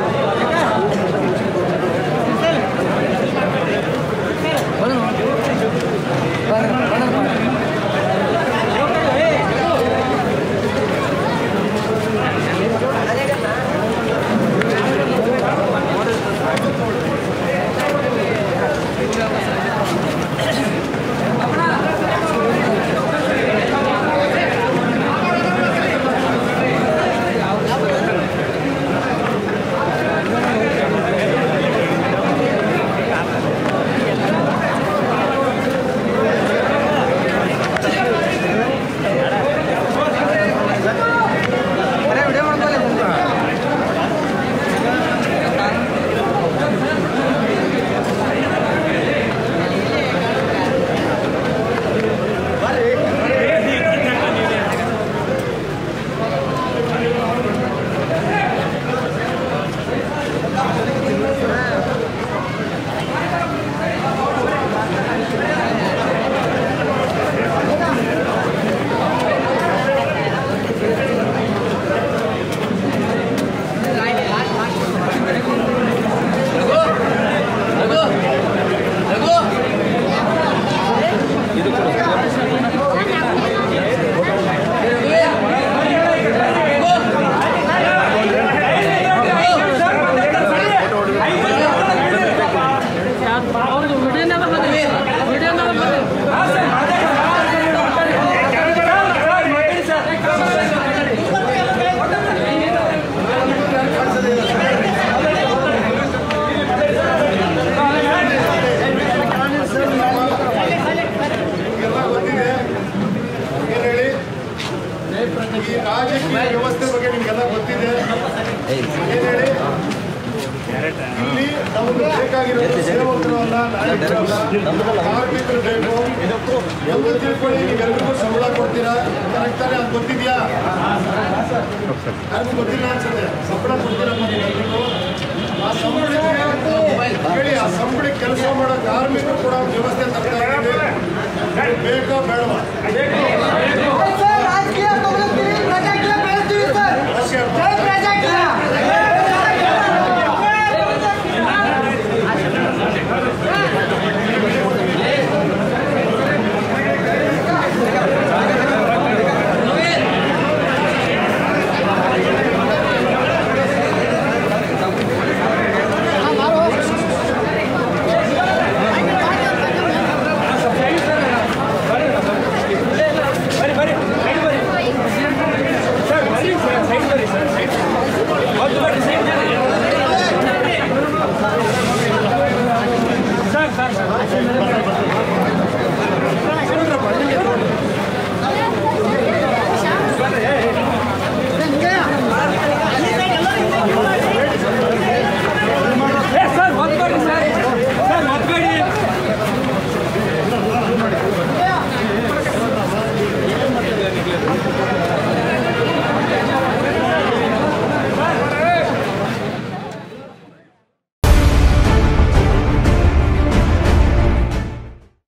Speaker 2: ಏನ್ ಹೇಳಿ ಈ ರಾಜಕೀಯ ವ್ಯವಸ್ಥೆ ಬಗ್ಗೆ ನಿಮ್ಗೆಲ್ಲ ಗೊತ್ತಿದೆ ಏನ್ ಹೇಳಿ ಇಲ್ಲಿ ನಮಗೆ ಬೇಕಾಗಿರೋದು ಸೇವಕರು ಅಲ್ಲ ನಾಯಕರು ಅಲ್ಲ ಕಾರ್ಮಿಕರು ಬೇಕು ಎಲ್ಲ ತಿಳ್ಕೊಳ್ಳಿ ನೀವೆಲ್ರಿಗೂ ಸಂಬಳ ಕೊಡ್ತೀರಾ ಕರೆಕ್ಟ್ ತಾನೇ ಅದು ಗೊತ್ತಿದ್ಯಾ ಯಾರಿಗೂ ಗೊತ್ತಿಲ್ಲ ಅನ್ಸುತ್ತೆ ಸಂಬಳ ಕೊಡ್ತೀರಪ್ಪ ನೀವೆಲ್ರಿಗೂ ಆ ಸಂಬಳಕ್ಕೆ ಹೇಳಿ ಆ ಸಂಬಳಕ್ಕೆ ಕೆಲಸ ಮಾಡೋ ಕಾರ್ಮಿಕರು ಕೂಡ ಒಂದು ವ್ಯವಸ್ಥೆ